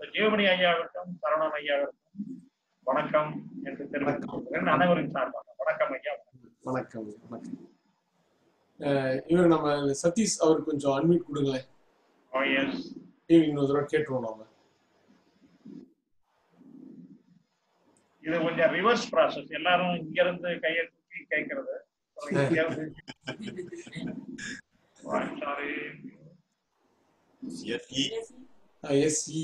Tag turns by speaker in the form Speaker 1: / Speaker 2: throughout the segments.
Speaker 1: ஜீவமணி ஐயாவிற்கும் சரவணன் ஐயாவிற்கும் வணக்கம் என்று தெரிவித்துக் கொள்கிறேன் அனைவரின் சார்பாக வணக்கம் ஐயா
Speaker 2: வணக்கம் வணக்கம் அஹ் இவர் நம்ம சதீஷ் அவர் கொஞ்சம் அன்மியூட் கொடுங்களேன்
Speaker 1: எஸ்
Speaker 2: டிவி இன்னொரு தடவை கேட்டுருவோம் நாம
Speaker 1: இது கொஞ்சம் ரிவர்ஸ் ப்ராசஸ் எல்லாரும் இங்க இருந்து கையை தூக்கி கேட்கறது சாரி
Speaker 3: எஸ்இ
Speaker 2: எஸ்இ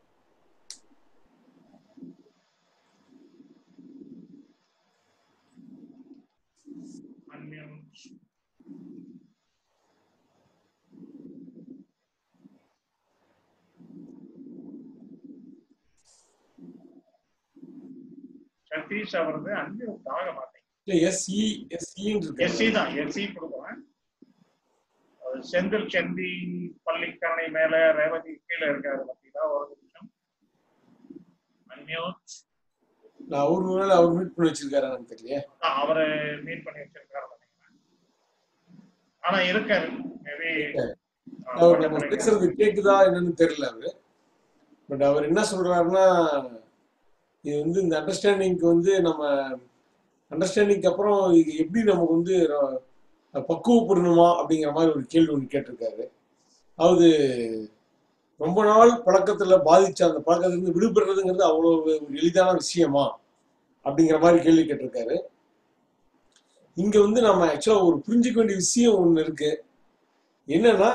Speaker 1: unmute. சதீஷ் அவரது அன்மியூட் ஆக மாட்டேங்குது
Speaker 2: எஸ்இ எஸ்இன்னு இருக்கு
Speaker 1: எஸ்சி தான் எஸ்சி கொடுக்குறேன் அது செந்தில் செந்தி பள்ளிக்கரணை மேல ரேவதி கீழே இருக்காரு பார்த்தீங்களா ஒரு நிமிஷம் அன்மியூட்
Speaker 2: நான் அவர் மேல அவர் மீட் பண்ணி வச்சிருக்காரு எனக்கு தெரியல
Speaker 1: அவரு மீட் பண்ணி வச்சிருக்காரு நினைக்கிறேன் ஆனா இருக்காரு மேபி
Speaker 2: அவர் நம்ம பேசுறது கேக்குதா என்னன்னு தெரியல அவரு பட் அவர் என்ன சொல்றாருன்னா இது வந்து இந்த அண்டர்ஸ்டாண்டிங்க்கு வந்து நம்ம அண்டர்ஸ்டாண்டிங்க்கு அப்புறம் இது எப்படி நமக்கு வந்து ர- பக்குவப்படணுமா அப்படிங்கிற மாதிரி ஒரு கேள்வி ஒன்று கேட்டிருக்காரு அதாவது ரொம்ப நாள் பழக்கத்துல பாதிச்ச அந்த பழக்கத்திலிருந்து விடுபடுறதுங்கிறது அவ்வளோ ஒரு எளிதான விஷயமா அப்படிங்கிற மாதிரி கேள்வி கேட்டிருக்காரு இங்க வந்து நம்ம ஆக்சுவலா ஒரு புரிஞ்சுக்க வேண்டிய விஷயம் ஒண்ணு இருக்கு என்னன்னா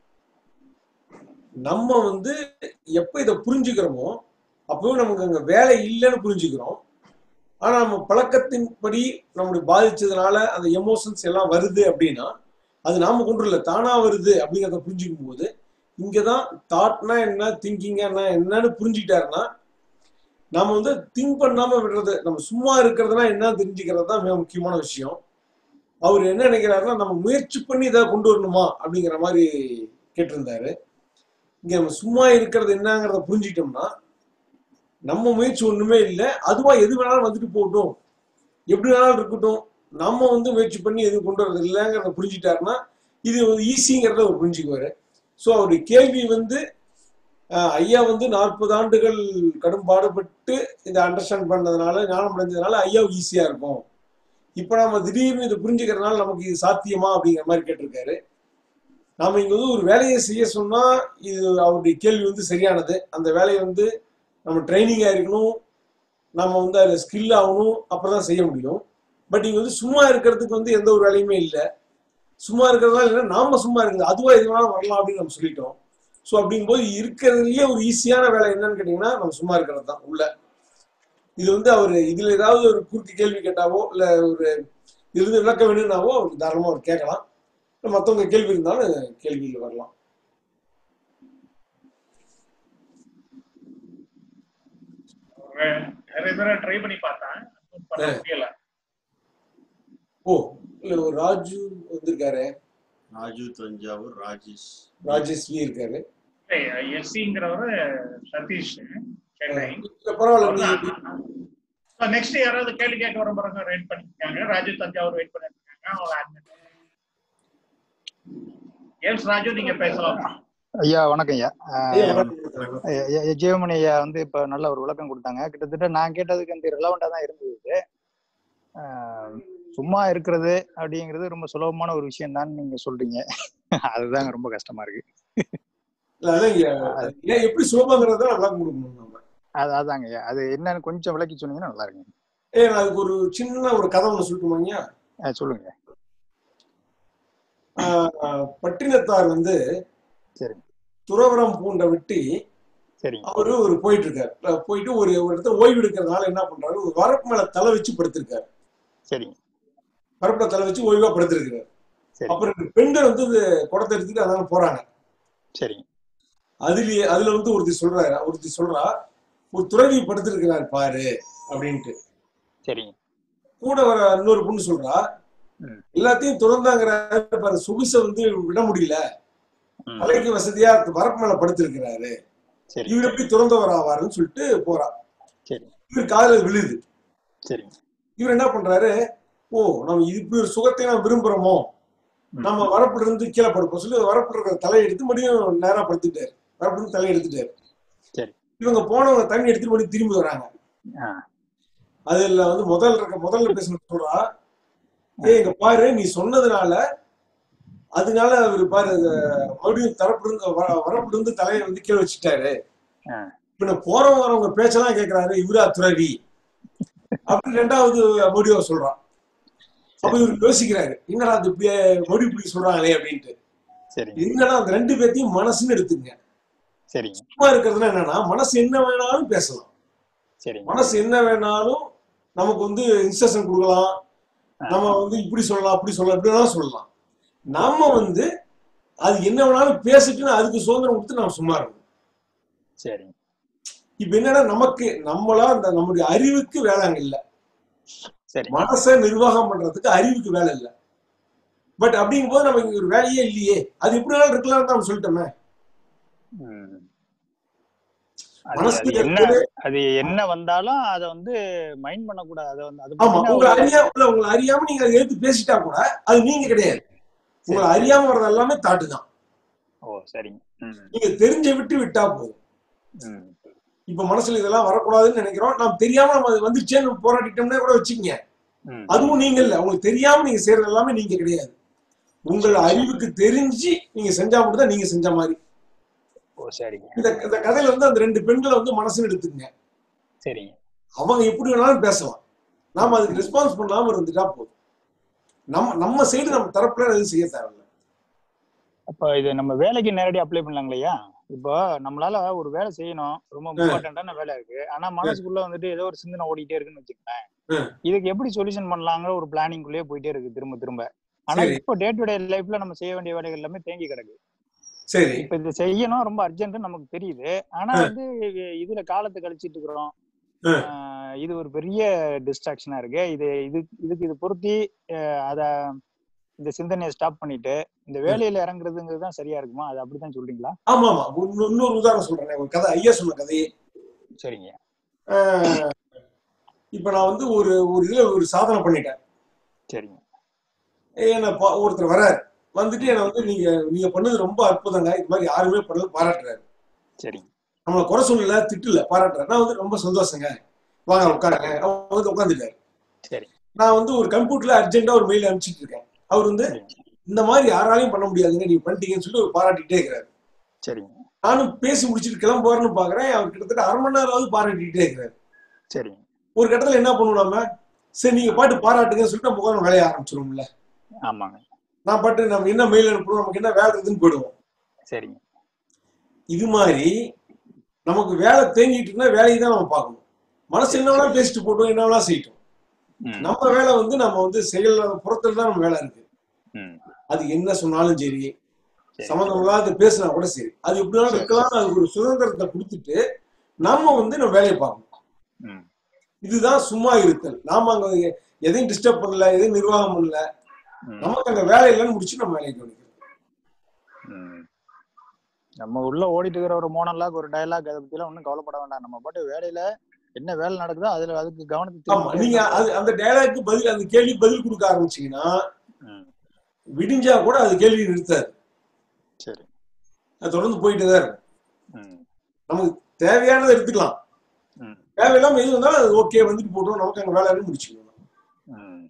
Speaker 2: நம்ம வந்து எப்ப இதை புரிஞ்சுக்கிறோமோ அப்பவே நமக்கு அங்க வேலை இல்லைன்னு புரிஞ்சுக்கிறோம் ஆனா நம்ம பழக்கத்தின்படி நம்மளுடைய பாதிச்சதுனால அந்த எமோஷன்ஸ் எல்லாம் வருது அப்படின்னா அது நாம கொண்டு இல்லை தானா வருது அப்படிங்கிறத புரிஞ்சுக்கும் போது இங்கதான் தாட்னா என்ன திங்கிங்னா என்னன்னு புரிஞ்சுக்கிட்டாருன்னா நம்ம வந்து திங்க் பண்ணாம விடுறது நம்ம சும்மா இருக்கிறதுனா என்ன தெரிஞ்சுக்கிறது தான் மிக முக்கியமான விஷயம் அவர் என்ன நினைக்கிறாருன்னா நம்ம முயற்சி பண்ணி இதை கொண்டு வரணுமா அப்படிங்கிற மாதிரி கேட்டிருந்தாரு இங்க நம்ம சும்மா இருக்கிறது என்னங்கிறத புரிஞ்சுக்கிட்டோம்னா நம்ம முயற்சி ஒண்ணுமே இல்லை அதுவா எது வேணாலும் வந்துட்டு போகட்டும் எப்படி வேணாலும் இருக்கட்டும் நம்ம வந்து முயற்சி பண்ணி எதுவும் கொண்டு வரது இல்லைங்கிறத புரிஞ்சுட்டாருன்னா இது வந்து ஈஸிங்கிறத அவர் புரிஞ்சுக்குவாரு ஸோ அவருடைய கேள்வி வந்து ஆஹ், ஐயா வந்து நாற்பது ஆண்டுகள் கடும் பாடுபட்டு இதை அண்டர்ஸ்டாண்ட் பண்ணதுனால ஞானம் அடைஞ்சதுனால ஐயாவுக்கு ஈஸியா இருக்கும் இப்போ நம்ம திடீர்னு இதை புரிஞ்சுக்கிறதுனால நமக்கு இது சாத்தியமா அப்படிங்கிற மாதிரி கேட்டிருக்காரு நாம இங்க வந்து ஒரு வேலையை செய்ய சொன்னா இது அவருடைய கேள்வி வந்து சரியானது அந்த வேலையை வந்து நம்ம ட்ரைனிங்கா இருக்கணும் நம்ம வந்து அதில் ஸ்கில் ஆகணும் அப்பதான் செய்ய முடியும் பட் இங்க வந்து சும்மா இருக்கிறதுக்கு வந்து எந்த ஒரு வேலையுமே இல்லை சும்மா இருக்கிறதுனால இல்லை நாம சும்மா இருக்குது அதுவா எது வேணாலும் வரலாம் அப்படின்னு நம்ம சொல்லிட்டோம் ஸோ அப்படிங்கும்போது இருக்கிறதுலயே ஒரு ஈஸியான வேலை என்னன்னு கேட்டீங்கன்னா நம்ம சும்மா இருக்கிறது தான் உள்ள இது வந்து அவர் இதுல ஏதாவது ஒரு குறுக்கு கேள்வி கேட்டாவோ இல்ல ஒரு இதுல இருந்து விளக்க வேணும்னாவோ அவர் தாராளமா அவர் கேட்கலாம் இல்ல மத்தவங்க கேள்வி இருந்தாலும் கேள்வியில் வரலாம்
Speaker 1: நிறைய தடவை ட்ரை பண்ணி பார்த்தேன் unmute பண்ண முடியல
Speaker 2: ஓ இல்ல ஒரு ராஜு வந்திருக்காரு
Speaker 3: ராஜு தஞ்சாவூர் ராஜேஷ்
Speaker 2: ராஜேஸ்வி இருக்காரு
Speaker 1: எஸ்சிங்கிறவரு சதீஷ் சென்னை
Speaker 2: இல்ல பரவாயில்ல நீங்க
Speaker 1: நெக்ஸ்ட் யாராவது கேள்வி கேட்க விரும்புறவங்க வெயிட் பண்ணிருக்காங்க ராஜு தஞ்சாவூர் வெயிட் பண்ணிட்டு இருக்காங்க அவங்க admit. எஸ் ராஜு நீங்க பேசலாம்
Speaker 4: ஐயா வணக்கம் ஐயா
Speaker 2: ஐயா,
Speaker 4: ஆஹ்
Speaker 2: வணக்கம்.
Speaker 4: ஐயா, ஐயா, ஜீவமணி ஐயா வந்து இப்ப நல்ல ஒரு விளக்கம் கொடுத்தாங்க கிட்டத்தட்ட நான் கேட்டதுக்கு வந்து ரிலவெண்டா தான் இருந்தது ஆஹ் சும்மா இருக்கிறது அப்படிங்கிறது ரொம்ப சுலபமான ஒரு விஷயம் தான் நீங்க சொல்றீங்க அதுதாங்க ரொம்ப கஷ்டமா இருக்கு
Speaker 2: இல்ல அதான் இங்க ஏன் எப்படி சுலபங்கிறத விளக்கம் கொடுக்கணும் நம்ம
Speaker 4: அது அதாங்க ஐயா அது என்னன்னு கொஞ்சம் விளக்கி சொன்னீங்கன்னா நல்லா இருக்குங்க
Speaker 2: ஏ நான் அதுக்கு ஒரு சின்ன ஒரு கதை ஒன்று சொல்லட்டுமாங்க
Speaker 4: ஆஹ் சொல்லுங்க
Speaker 2: ஆஹ் பட்டினத்தார் வந்து
Speaker 4: சரி
Speaker 2: துறவரம் பூண்ட விட்டு
Speaker 4: சரிங்க
Speaker 2: அவரு ஒரு போயிட்டு இருக்காரு அஹ் போயிட்டு ஒரு ஒரு இடத்துல ஓய்வு எடுக்கிறதுனால என்ன பண்றாரு ஒரு வரப்பு மேல தலை வச்சு படுத்திருக்காரு
Speaker 4: சரிங்க
Speaker 2: வரப்புல தலை வச்சு ஓய்வா படுத்திருக்காரு
Speaker 4: சரி
Speaker 2: அப்புறம் ரெண்டு பெண்கள் வந்து இந்த குடத்தை எடுத்துட்டு அதனால போறாங்க
Speaker 4: சரிங்க
Speaker 2: அதுலயே அதுல வந்து ஒருத்தி சொல்றாரு ஒருத்தி சொல்றா ஒரு துறவி படுத்திருக்கிறார் பாரு அப்படின்ட்டு
Speaker 4: சரிங்க
Speaker 2: கூட வர இன்னொரு பொண்ணு சொல்றா
Speaker 4: ம்.
Speaker 2: எல்லாத்தையும் துறந்தாங்கிற பாரு சொகுசை வந்து விட முடியல
Speaker 4: ம்.
Speaker 2: தலைக்கு வசதியா வரப்பு மேல படுத்திருக்கிறாரு
Speaker 4: சரி
Speaker 2: இவர் எப்படி துறந்தவர் ஆவாருன்னு சொல்லிட்டு போறா
Speaker 4: சரி
Speaker 2: இவர் காதுல விழுது
Speaker 4: சரிங்க
Speaker 2: இவர் என்ன பண்றாரு ஓ நம்ம இது இப்படி ஒரு சுகத்தை நம்ம விரும்புறோமோ
Speaker 4: ம்.
Speaker 2: நம்ம வரப்புல இருந்து கீழே படுப்போம் சொல்லி வரப்புல இருக்கிற தலையை எடுத்து மறுபடியும் நேரா படுத்துட்டாரு வரப்புல இருந்து தலையை எடுத்துட்டாரு
Speaker 4: சரி
Speaker 2: இவங்க போனவங்க தண்ணி எடுத்துட்டு போய் திரும்பி வராங்க
Speaker 4: ஆ.
Speaker 2: அதுல வந்து முதல்ல இருக்க முதல்ல பேசுன சொல்றா ஏய் இங்க பாரு நீ சொன்னதுனால அதனால அவரு பாரு அது மறுபடியும் தரப்பிலிருந்து வ- வரப்பிலிருந்து தலையை வந்து கீழே வச்சுட்டாரு
Speaker 4: ஆ.
Speaker 2: இப்ப நான் போறவங்க வரவங்க பேச்செல்லாம் கேக்குறாரு இவரா துறவி அப்படின்னு ரெண்டாவது மறுபடியும் சொல்றான் அப்ப இவர் யோசிக்கிறாரு என்னடா அது இப்படி மறுபடியும் இப்படி சொல்றாங்களே அப்படின்ட்டு
Speaker 4: சரிங்க
Speaker 2: என்னன்னா அந்த ரெண்டு பேர்த்தையும் மனசுன்னு எடுத்துங்க
Speaker 4: சரிங்க
Speaker 2: சும்மா இருக்கிறதுனா என்னன்னா மனசு என்ன வேணாலும் பேசலாம்
Speaker 4: சரிங்க
Speaker 2: மனசு என்ன வேணாலும் நமக்கு வந்து இன்ஸ்ட்ரக்ஷன் கொடுக்கலாம் நம்ம வந்து இப்படி சொல்லலாம் அப்படி சொல்லலாம் இப்படி வேணாலும் சொல்லலாம் நம்ம வந்து அது என்ன வேணாலும் பேசிட்டுன்னு அதுக்கு சுதந்திரம் கொடுத்து நம்ம சும்மா இருக்கணும்
Speaker 4: சரிங்க
Speaker 2: இப்ப என்னன்னா நமக்கு நம்மளா அந்த நம்முடைய அறிவுக்கு வேலை அங்க இல்ல
Speaker 4: சரிங்க
Speaker 2: மனசை நிர்வாகம் பண்றதுக்கு அறிவுக்கு வேலை இல்ல பட் அப்படிங்கும்போது நமக்கு இங்க ஒரு வேலையே இல்லையே அது எப்படி வேணாலும் இருக்கலாம்னு நம்ம சொல்லிட்டோமே
Speaker 4: ம். அது
Speaker 2: மனசுக்கு
Speaker 4: அது என்ன
Speaker 2: எப்பவுமே-
Speaker 4: அது என்ன வந்தாலும் அத வந்து மைண்ட் பண்ணக்கூடாது அதை வந்து அது
Speaker 2: ஆமா
Speaker 4: பத்தின
Speaker 2: உங்களை
Speaker 4: ஒரு-
Speaker 2: அறியாம இல்ல, உங்களை அறியாம நீங்க அதை எடுத்து பேசிட்டா கூட அது நீங்க கிடையாது உங்களை அறியாம வர்றது எல்லாமே தாட்டு தான்
Speaker 4: ஓ சரிங்க ம்
Speaker 2: நீங்க தெரிஞ்ச விட்டு விட்டா போதும்
Speaker 4: ம்
Speaker 2: இப்ப மனசுல இதெல்லாம் வரக்கூடாதுன்னு நினைக்கிறோம் நாம் தெரியாம நம்ம அது வந்துச்சேன்னு போராடிட்டோம்னா கூட வச்சுக்கங்க
Speaker 4: ம்
Speaker 2: அதுவும் நீங்க இல்ல உங்களுக்கு தெரியாம நீங்க செய்யறது எல்லாமே நீங்க கிடையாது உங்கள் அறிவுக்கு தெரிஞ்சு நீங்க செஞ்சா மட்டும் தான் நீங்க செஞ்ச மாதிரி
Speaker 4: ஓ சரிங்க
Speaker 2: இந்த இந்த கதையில வந்து அந்த ரெண்டு பெண்களை வந்து மனசுன்னு எடுத்துக்கங்க
Speaker 4: சரிங்க
Speaker 2: அவங்க எப்படி வேணாலும் பேசலாம் நாம அதுக்கு ரெஸ்பான்ஸ் பண்ணாம இருந்துட்டா போதும் நம்ம நம்ம சைடு நம்ம தரப்புல எதுவும் செய்ய தேவையில்ல
Speaker 4: அப்ப இது நம்ம வேலைக்கு நேரடியா அப்ளை பண்ணலாங்களையா இப்போ நம்மளால ஒரு வேலை செய்யணும் ரொம்ப இம்பார்ட்டன்டான வேலை இருக்கு ஆனா மனசுக்குள்ள வந்துட்டு ஏதோ ஒரு சிந்தனை ஓடிட்டே இருக்குன்னு வச்சுக்கோங்களேன்
Speaker 2: ம்.
Speaker 4: இதுக்கு எப்படி சொல்யூஷன் பண்ணலாங்கிற ஒரு பிளானிங்குள்ளேயே போயிட்டே இருக்கு திரும்ப திரும்ப ஆனா
Speaker 2: சரி.
Speaker 4: இப்போ டே டு டே லைஃப்ல நம்ம செய்ய வேண்டிய வேலைகள் எல்லாமே தேங்கி கிடக்கு
Speaker 2: சரி
Speaker 4: இப்ப இது செய்யணும் ரொம்ப அர்ஜென்ட் நமக்கு தெரியுது ஆனா
Speaker 2: ம்.
Speaker 4: வந்து இது- இதுல காலத்தை கழிச்சிட்டு இருக்கிறோம்
Speaker 2: ம்.
Speaker 4: ஆஹ் இது ஒரு பெரிய டிஸ்ட்ராக்ஷனா இருக்கு இது இது இதுக்கு இது பொருத்தி ஆஹ் அத இந்த சிந்தனையை ஸ்டாப் பண்ணிட்டு இந்த வேலையில இறங்குறதுங்கிறது தான் சரியா இருக்குமா அது அப்படித்தான் சொல்றீங்களா
Speaker 2: ஆமா ஆமா இன்னொரு இன்னொரு உதாரணம் சொல்றேன் ஒரு கதை ஐயா சொன்ன கதையே
Speaker 4: சரிங்க
Speaker 2: ஆஹ் இப்ப நான் வந்து ஒரு ஒரு இதுல ஒரு சாதனை பண்ணிட்டேன்
Speaker 4: சரிங்க
Speaker 2: என்ன பா- ஒருத்தர் வராரு வந்துட்டு என்ன வந்து நீங்க நீங்க பண்ணது ரொம்ப அற்புதங்க இது மாதிரி யாருமே பண்ணது பாராட்டுறாரு
Speaker 4: சரிங்க
Speaker 2: நம்மளை குறை சொல்லல திட்டுல பாராட்டுறாரு நான் வந்து ரொம்ப சந்தோஷங்க வாங்க உட்காருங்க அவர் வந்து உட்காந்துட்டாரு
Speaker 4: சரி
Speaker 2: நான் வந்து ஒரு கம்ப்யூட்டர்ல அர்ஜென்ட்டா ஒரு மெயில் அனுப்பிச்சிட்டு இருக்கேன் அவர் வந்து
Speaker 4: சரிங்க
Speaker 2: இந்த மாதிரி யாராலையும் பண்ண முடியாதுங்க நீங்க பண்ணிட்டீங்கன்னு சொல்லி ஒரு பாராட்டிட்டே இருக்கிறாரு
Speaker 4: சரிங்க
Speaker 2: நானும் பேசி முடிச்சுட்டு கிளம்புவாருன்னு பாக்குறேன் அவர் கிட்டத்தட்ட அரை மணி நேரமாவது பாராட்டிட்டே இருக்கிறாரு
Speaker 4: சரிங்க
Speaker 2: ஒரு கட்டத்துல என்ன பண்ணுவோம் நம்ம சரி நீங்க பாட்டு பாராட்டுங்கன்னு சொல்லிட்டு நம்ம உட்காந்து வேலைய ஆரம்பிச்சிருவோம்ல
Speaker 4: ஆமாங்க
Speaker 2: நான் பாட்டு நம்ம என்ன மெயில் அனுப்புறோம் நமக்கு என்ன வேலை இருக்குதுன்னு போயிடுவோம்
Speaker 4: சரிங்க
Speaker 2: இது மாதிரி நமக்கு வேலை தேங்கிட்டு இருந்தா வேலையை தான் நம்ம பார்க்கணும் மனசு என்ன வேணா பேசிட்டு போட்டோம் என்ன வேணா செய்யட்டும்
Speaker 4: ம்,
Speaker 2: நம்ம வேலை வந்து நம்ம வந்து செயல் புறத்துல தான் நம்ம வேலை இருக்கு
Speaker 4: ம்,
Speaker 2: அது என்ன சொன்னாலும் சரி
Speaker 4: சரி.
Speaker 2: சம்மந்தம் இல்லாத பேசினா கூட சரி அது எப்படி வேணாலும் இருக்கலாம் அதுக்கு ஒரு சுதந்திரத்தை கொடுத்துட்டு நம்ம வந்து நம்ம வேலையை பார்க்கணும்
Speaker 4: ம்,
Speaker 2: இதுதான் சும்மா இருத்தல் நாம அங்க எதையும் டிஸ்டர்ப் பண்ணல எதையும் நிர்வாகம் பண்ணல
Speaker 4: ம்,
Speaker 2: நமக்கு அங்க வேலை இல்லைன்னு முடிச்சு நம்ம வேலையை கவனிக்கிறோம்
Speaker 4: ம். நம்ம உள்ள ஓடிட்டு இருக்கிற ஒரு மோனலாக் ஒரு டயலாக் அதை பத்தி எல்லாம் ஒன்றும் கவலைப்பட வேண்டாம் நம்ம பாட்டு வேலையில என்ன வேலை நடக்குதோ அதுல அதுக்கு கவனத்தை
Speaker 2: ஆமா
Speaker 4: திருப்பிட்டே
Speaker 2: நீங்க
Speaker 4: இருந்தா
Speaker 2: அது அந்த டயலாக்கு பதில் அந்த கேள்வி பதில் கொடுக்க ஆரம்பிச்சீங்கன்னா
Speaker 4: ம்,
Speaker 2: விடிஞ்சா கூட அது கேள்வி நிறுத்தாது
Speaker 4: சரி
Speaker 2: அது தொடர்ந்து போயிட்டே தான் இருக்கும்
Speaker 4: ம்,
Speaker 2: நமக்கு தேவையானதை எடுத்துக்கலாம்
Speaker 4: ம்,
Speaker 2: தேவையில்லாம எது வந்தாலும் அது ஓகே வந்துட்டு போட்டோம் நமக்கு அங்க வேலை முடிச்சுக்கணும்
Speaker 4: ம்.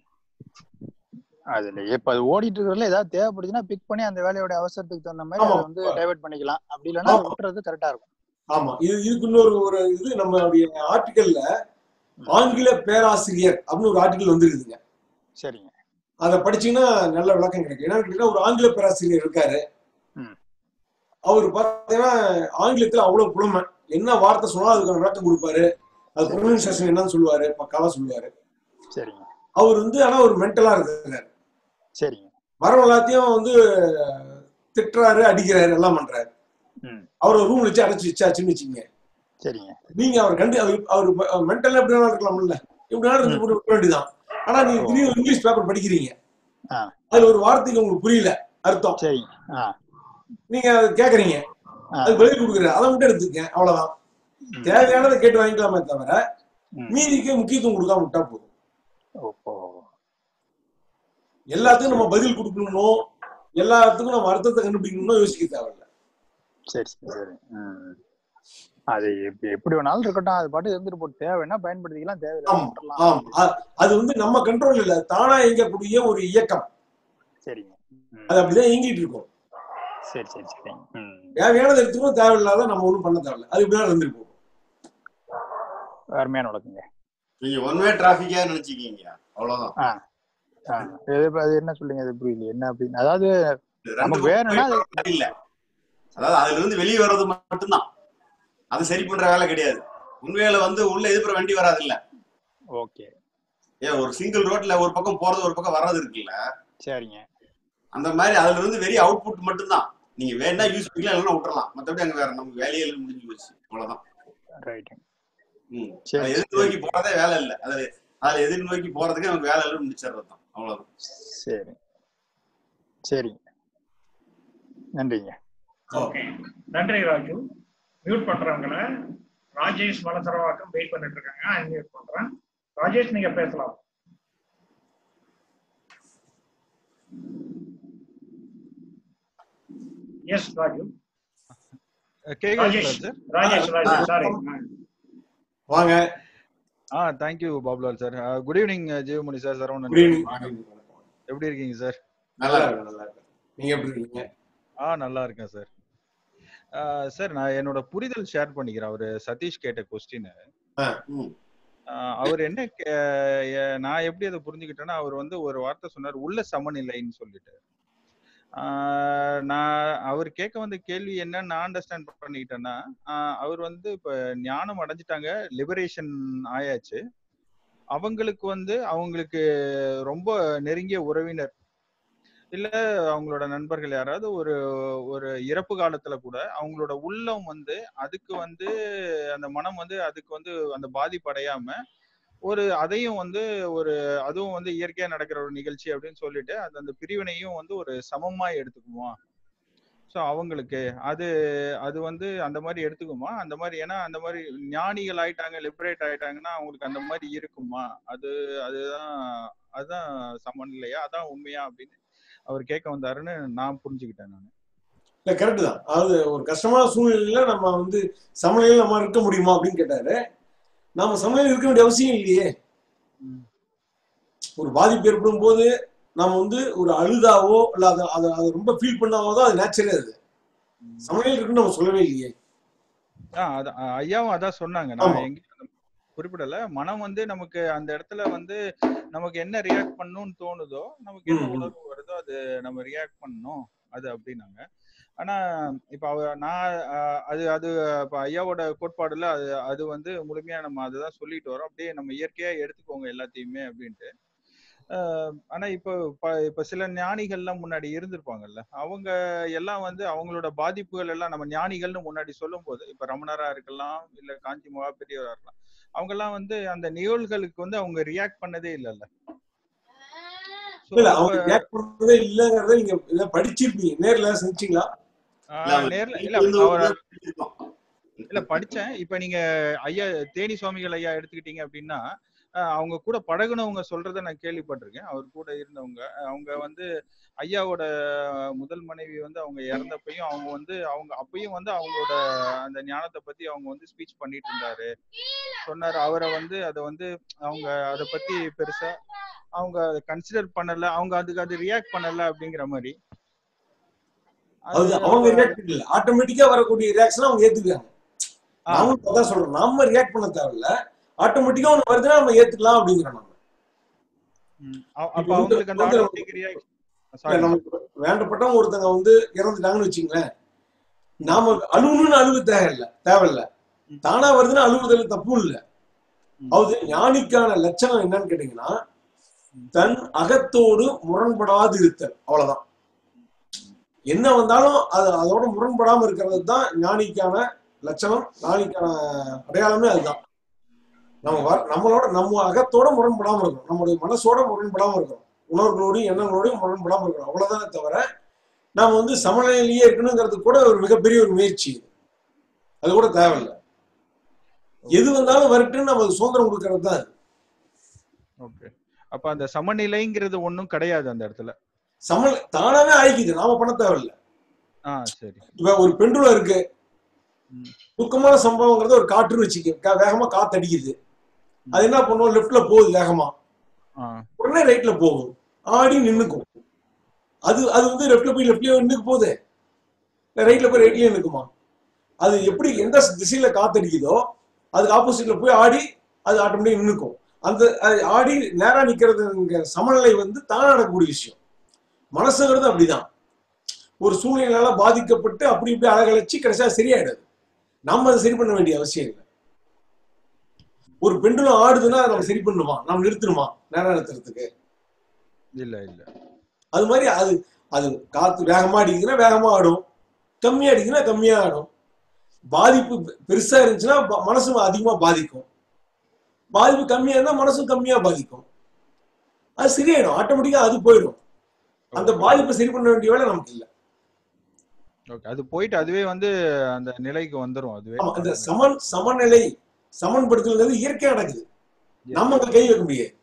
Speaker 4: அதுல இப்ப அது ஓடிட்டு இருக்கிறதுல ஏதாவது தேவைப்படுச்சுன்னா பிக் பண்ணி அந்த வேலையோட அவசரத்துக்கு தகுந்த மாதிரி
Speaker 2: ஆமா.
Speaker 4: அதை வந்து டைவர்ட் பண்ணிக்கலாம் அப்படி இல்லைன்னா அதை விட்டுறது கரெக்டா இருக்கும்
Speaker 2: ஆமா இது இதுக்கு இன்னொரு ஒரு இது நம்மளுடைய ஆர்டிக்கல்ல ஆங்கில பேராசிரியர் அப்படின்னு ஒரு ஆர்டிக்கல் வந்துருக்குதுங்க
Speaker 4: சரிங்க
Speaker 2: அதை படிச்சீங்கன்னா நல்ல விளக்கம் கிடைக்கும் என்னன்னு கேட்டீங்கன்னா ஒரு ஆங்கில பேராசிரியர் இருக்காரு
Speaker 4: ம்.
Speaker 2: அவர் பார்த்தீங்கன்னா ஆங்கிலத்துல அவ்வளவு புலமை என்ன வார்த்தை சொன்னாலும் அதுக்கான விளக்கம் கொடுப்பாரு அது ப்ரொனன்சியேஷன் என்னன்னு சொல்லுவாரு பக்காவா சொல்லுவாரு
Speaker 4: சரிங்க
Speaker 2: அவர் வந்து ஆனா ஒரு மென்டலா இருக்கிறாரு
Speaker 4: சரிங்க
Speaker 2: வரவங்க எல்லாத்தையும் வந்து திட்டுறாரு அடிக்கிறாரு எல்லாம் பண்றாரு
Speaker 4: ம்
Speaker 2: அவரை ரூம் வச்சு அடைச்சு வச்சாச்சுன்னு வச்சுக்கோங்க
Speaker 4: சரிங்க
Speaker 2: நீங்க அவர் கண்டு அவர் அவர் மென்டல் எப்படி வேணாலும் இருக்கலாம்ல எப்படி வேணாலும் இருந்து போட்டு விட வேண்டியதான் ஆனா நீங்க திடீர்னு இங்கிலீஷ் பேப்பர் படிக்கிறீங்க
Speaker 4: ஆ.
Speaker 2: அதுல ஒரு வார்த்தைக்கு உங்களுக்கு புரியல அர்த்தம்
Speaker 4: சரிங்க ஆ
Speaker 2: நீங்க அதை கேக்குறீங்க
Speaker 4: ஆ.
Speaker 2: அது பதில் கொடுக்குற அதை மட்டும் எடுத்துக்கங்க அவ்வளவுதான் தேவையானதை கேட்டு வாங்கிக்கலாமே தவிர
Speaker 4: ம்.
Speaker 2: மீதிக்கு முக்கியத்துவம் கொடுக்காம விட்டா போதும்
Speaker 4: ஓ
Speaker 2: எல்லாத்துக்கும் நம்ம பதில் கொடுக்கணும் எல்லாத்துக்கும் நம்ம அர்த்தத்தை கண்டுபிடிக்கணும்னு யோசிக்க தேவையில்ல
Speaker 4: சரி சரி சரி ம் அது எப்ப- எப்படி வேணாலும் இருக்கட்டும் அது பாட்டு இருந்துட்டு போட்டு தேவைன்னா பயன்படுத்திக்கலாம் தேவையில்லை
Speaker 2: ஆமா.
Speaker 4: விட்டுறலாம்
Speaker 2: ஆம் அ- அது வந்து நம்ம கண்ட்ரோல் இல்ல தானா இயங்கக்கூடிய ஒரு இயக்கம்
Speaker 4: சரிங்க ம்.
Speaker 2: அது அப்படிதான் இயங்கிட்டு இருக்கும்
Speaker 4: சரி சரி சரி ம்
Speaker 2: தேவையானது எடுத்துக்கணும் தேவையில்லாத நம்ம ஒண்ணும் பண்ண தேவையில்ல அது இப்படிதான் இருந்துட்டு போகும்
Speaker 4: அருமையான வழக்குங்க
Speaker 3: நீங்க ஒன் வே டிராபிக்கா நினைச்சுக்கீங்க அவ்வளவுதான்
Speaker 4: ஆ ஆ இது இப்ப அது என்ன சொல்லுங்க அது புரியல என்ன அப்படின்னு அதாவது
Speaker 3: இது ரெண்டு
Speaker 4: நமக்கு வேணும்னா அது-
Speaker 3: பக்கம் இல்ல அதாவது அதுல இருந்து வெளியே வர்றது மட்டும்தான் அது சரி பண்ற வேலை கிடையாது உண்மையில வந்து உள்ள எதிர்ப்புற வண்டி வராது இல்ல
Speaker 4: ஓகே
Speaker 3: ஏன் ஒரு சிங்கிள் ரோட்ல ஒரு பக்கம் போறது ஒரு பக்கம் வர்றது இருக்குல்ல
Speaker 4: சரிங்க
Speaker 3: அந்த மாதிரி அதுல இருந்து வெறும் அவுட்புட் மட்டும்தான் நீங்க வேணா யூஸ் பண்ணிக்கலாம் இல்லைன்னா விட்டுறலாம் மத்தபடி அங்க வேற நமக்கு வேலையே இல்ல, முடிஞ்சு போச்சு அவ்வளவுதான்
Speaker 4: ரைட்டு
Speaker 3: ம்
Speaker 4: சரி,
Speaker 3: அதை எதிர் நோக்கி போறதே வேலை இல்ல அதுல அதுல எதிர் நோக்கி போறதுக்கு நமக்கு வேலை இல்லைன்னு முடிச்சிடுறது தான் அவ்வளவுதான்
Speaker 4: சரி சரிங்க நன்றிங்க
Speaker 1: ஓகே நன்றி ராஜு மியூட் பண்றவங்கள ராஜேஷ் மலசரவாக்கம் வெயிட் பண்ணிட்டு இருக்காங்க அன்மியூட் பண்றேன் ராஜேஷ் நீங்க பேசலாம் எஸ் ராஜு
Speaker 5: கேக்குதா
Speaker 1: ராஜேஷ்
Speaker 5: சார்
Speaker 1: ராஜேஷ் ராஜேஷ் சாரி
Speaker 2: வாங்க
Speaker 5: ஆ thank you Babulal sir good evening Jeevamani sir Saravanan
Speaker 2: good evening
Speaker 5: எப்படி இருக்கீங்க சார்
Speaker 3: நல்லா
Speaker 2: நல்லா
Speaker 3: இருக்கு
Speaker 2: இருக்கு நல்லா இருக்கு நீங்க எப்படி இருக்கீங்க
Speaker 5: ஆ நல்லா இருக்கேன் சார் சார் நான் என்னோட புரிதல் ஷேர் பண்ணிக்கிறேன் அவரு சதீஷ் கேட்ட கொஸ்டின்
Speaker 3: ம்
Speaker 5: அவர் என்ன கே- எ- நான் எப்படி அதை புரிஞ்சுக்கிட்டேன்னா அவர் வந்து ஒரு வார்த்தை சொன்னார் உள்ள சமநிலைன்னு சொல்லிட்டு ஆஹ் நான் அவர் கேட்க வந்த கேள்வி என்ன நான் அண்டர்ஸ்டாண்ட் பண்ணிக்கிட்டேன்னா ஆஹ் அவர் வந்து இப்ப ஞானம் அடைஞ்சிட்டாங்க லிபரேஷன் ஆயாச்சு அவங்களுக்கு வந்து அவங்களுக்கு ரொம்ப நெருங்கிய உறவினர் இல்ல அவங்களோட நண்பர்கள் யாராவது ஒரு ஒரு இறப்பு காலத்துல கூட அவங்களோட உள்ளம் வந்து அதுக்கு வந்து அந்த மனம் வந்து அதுக்கு வந்து அந்த பாதிப்பு அடையாம ஒரு அதையும் வந்து ஒரு அதுவும் வந்து இயற்கையா நடக்கிற ஒரு நிகழ்ச்சி அப்படின்னு சொல்லிட்டு அது அந்த பிரிவினையும் வந்து ஒரு சமமா எடுத்துக்குமா ஸோ அவங்களுக்கு அது அது வந்து அந்த மாதிரி எடுத்துக்குமா அந்த மாதிரி ஏன்னா அந்த மாதிரி ஞானிகள் ஆயிட்டாங்க லிபரேட் ஆயிட்டாங்கன்னா அவங்களுக்கு அந்த மாதிரி இருக்குமா அது அதுதான் அதுதான் சமநிலையா அதான் உண்மையா அப்படின்னு அவர் கேட்க வந்தாருன்னு நான் புரிஞ்சுக்கிட்டேன் நான்
Speaker 2: இல்ல கரெக்ட் தான் அதாவது ஒரு கஷ்டமான சூழ்நிலையில நம்ம வந்து சமநிலையில் நம்ம இருக்க முடியுமா அப்படின்னு கேட்டாரு நாம சமநிலையில் இருக்க வேண்டிய அவசியம் இல்லையே ஒரு பாதிப்பு ஏற்படும் போது நம்ம வந்து ஒரு அழுதாவோ இல்ல அதை அதை அதை ரொம்ப ஃபீல் பண்ணாவோ தான் அது நேச்சுரே அது சமநிலையில் இருக்குன்னு நம்ம சொல்லவே இல்லையே
Speaker 5: ஆ அதான் அ- ஐயாவும் அதான் சொன்னாங்க நான்
Speaker 2: ஆமா.
Speaker 5: எங்கேயும் அந்த குறிப்பிடல மனம் வந்து நமக்கு அந்த இடத்துல வந்து நமக்கு என்ன ரியாக்ட் பண்ணணும்னு தோணுதோ நமக்கு என்ன
Speaker 2: ம், ம்.
Speaker 5: உணர்வு வருதோ அது நம்ம ரியாக்ட் பண்ணணும் அது அப்படின்னாங்க ஆனா இப்ப அவ நான் அ, அது அது இப்ப ஐயாவோட கோட்பாடுல அது அது வந்து முழுமையா நம்ம அதுதான் சொல்லிட்டு வரோம் அப்படியே நம்ம இயற்கையா எடுத்துக்கோங்க எல்லாத்தையுமே அப்படின்ட்டு அஹ் ஆனா இப்ப ப- இப்ப சில ஞானிகள்லாம் முன்னாடி இருந்திருப்பாங்கல்ல அவங்க எல்லாம் வந்து அவங்களோட பாதிப்புகள் எல்லாம் நம்ம ஞானிகள்னு முன்னாடி சொல்லும் போது இப்ப ரமணரா இருக்கலாம் இல்ல காஞ்சி மகா பெரியவரா இருக்கலாம் அவங்க எல்லாம் வந்து அந்த நிகழ்வுகளுக்கு வந்து அவங்க ரியாக்ட் பண்ணதே இல்லைல்ல So,
Speaker 2: இல்ல
Speaker 5: அப்ப,
Speaker 2: அவங்க ரியாக்ட் பண்றதே இல்லைங்கிறத நீங்க இதை படிச்சிருப்பீங்க நேர்ல செஞ்சீங்களா
Speaker 5: ஆஹ்,
Speaker 3: இல்ல, அவர்
Speaker 5: நேர்ல இல்ல
Speaker 3: இருந்து
Speaker 5: அவர்
Speaker 3: ஒரு இருக்கும்.
Speaker 5: இல்ல படிச்சேன் இப்ப நீங்க ஐயா தேனி சுவாமிகள் ஐயா எடுத்துக்கிட்டீங்க அப்படின்னா அஹ் அவங்க கூட பழகுனவங்க சொல்றத நான் கேள்விப்பட்டிருக்கேன் அவர் கூட இருந்தவங்க அஹ் அவங்க வந்து ஐயாவோட முதல் மனைவி வந்து அவங்க இறந்தப்பையும் அவங்க வந்து அவங்க அப்பயும் வந்து அவங்களோட அந்த ஞானத்தை பத்தி அவங்க வந்து ஸ்பீச் பண்ணிட்டு இருந்தாரு சொன்னாரு அவரை வந்து அதை வந்து அவங்க அதை பத்தி பெருசா அவங்க கன்சிடர் பண்ணல அவங்க அதுக்கு அது ரியாக்ட் பண்ணல அப்படிங்கிற மாதிரி
Speaker 2: அது அவங்க ரியாக்ட் பண்ணல ஆட்டோமேட்டிக்கா வரக்கூடிய ரியாக்ஷன் அவங்க ஏத்துக்கிறாங்க
Speaker 5: ஆ.
Speaker 2: நாமளும் அதான் சொல்றோம் நம்ம ரியாக்ட் பண்ண தேவையில்ல ஆட்டோமேட்டிக்கா ஒண்ணு வருதுன்னா நம்ம ஏத்துக்கலாம் அப்படிங்கிறோம் நம்ம
Speaker 5: ம். அ- அப்ப
Speaker 2: இப்ப வந்து-
Speaker 5: அவங்களுக்கு அந்த
Speaker 2: வந்து-
Speaker 5: ஆட்டோமேட்டிக் ரியாக்ட்
Speaker 2: இல்ல, நமக்கு வேண்டப்பட்டவங்க ஒருத்தங்க வந்து இறந்துட்டாங்கன்னு வச்சுங்களேன் நாம அழுகணும்னு அழுவு தேவையில்ல தேவையில்ல தானா வருதுன்னா அழுவுதல் தப்பு இல்ல அதாவது ஞானிக்கான லட்சணம் என்னன்னு கேட்டீங்கன்னா தன் அகத்தோடு முரண்படாது இருத்தல் அவ்வளவுதான் என்ன வந்தாலும் அது அதோட முரண்படாம இருக்கிறது தான் ஞானிக்கான லட்சணம் ஞானிக்கான அடையாளமே அதுதான் நம்ம வர- நம்மளோட நம்ம அகத்தோட முரண்படாம இருக்கணும் நம்மளுடைய மனசோட முரண்படாம இருக்கணும் உணர்வுகளோடையும் எண்ணங்களோடையும் முரண்படாம இருக்கணும் அவ்வளவுதானே தவிர நாம வந்து சமநிலையிலேயே இருக்கணுங்கிறது கூட ஒரு மிகப்பெரிய ஒரு முயற்சி இது. அது கூட தேவையில்லை எது வந்தாலும் வரட்டுன்னு நம்ம அது சுதந்திரம் கொடுக்கறது தான் அது.
Speaker 5: ஓகே அப்ப அந்த சமநிலைங்கிறது ஒண்ணும் கிடையாது அந்த இடத்துல
Speaker 2: சம தானாவே ஆயிக்குது நாம பண்ண தேவையில்லை
Speaker 5: ஆ சரி
Speaker 2: இப்ப ஒரு பெண்டுலம் இருக்கு
Speaker 5: ம்.
Speaker 2: துக்கமான சம்பவங்கிறது ஒரு காற்றுன்னு வச்சுக்க க- வேகமா காத்து அடிக்குது அது என்ன பண்ணும் லெஃப்ட்ல போகுது வேகமா
Speaker 5: ஆ
Speaker 2: உடனே ரைட்ல போகும் ஆடி நின்னுக்கும் அது அது வந்து லெஃப்ட்ல போய் லெஃப்ட்லயே நின்னுக்கு போகுது இல்ல ரைட்ல போய் ரைட்லயே நிற்குமா அது எப்படி எந்த திசையில காத்தடிக்குதோ அதுக்கு ஆப்போசிட்ல போய் ஆடி அது ஆட்டோமேட்டிக் நின்னுக்கும் அந்த அது ஆடி நேரா நிக்கிறது சமநிலை வந்து தானா நடக்கக்கூடிய விஷயம் மனசுங்கிறது அப்படிதான் ஒரு சூழ்நிலையால பாதிக்கப்பட்டு அப்படி இப்படி அழகழைச்சு கடைசியா சரியாயிடுது நம்ம அதை சரி பண்ண வேண்டிய அவசியம் இல்லை ஒரு பெண்டுலம் ஆடுதுன்னா அதை நம்ம சரி பண்ணுமா நம்ம நிறுத்தணுமா நேரம் நிறுத்துறதுக்கு
Speaker 5: இல்ல இல்ல
Speaker 2: அது மாதிரி அது அது காத்து வேகமா அடிக்குதுன்னா வேகமா ஆடும் கம்மியா அடிக்குதுன்னா கம்மியா ஆடும் பாதிப்பு பெ- பெருசா இருந்துச்சுன்னா ப- மனசு அதிகமா பாதிக்கும் பாதிப்பு கம்மியா இருந்தா மனசும் கம்மியா பாதிக்கும் அது சரியாயிடும் ஆட்டோமேட்டிக்கா அது போயிடும் அந்த பாதிப்பை சரி பண்ண வேண்டிய வேலை நமக்கு இல்லை
Speaker 5: ஓகே அது போயிட்டு அதுவே வந்து அந்த நிலைக்கு வந்துரும் அதுவே
Speaker 2: ஆமா அந்த சமன் சமநிலை சமன்படுத்துறது இயற்கையா நடக்குது நம்ம அங்க கை வைக்க முடியாது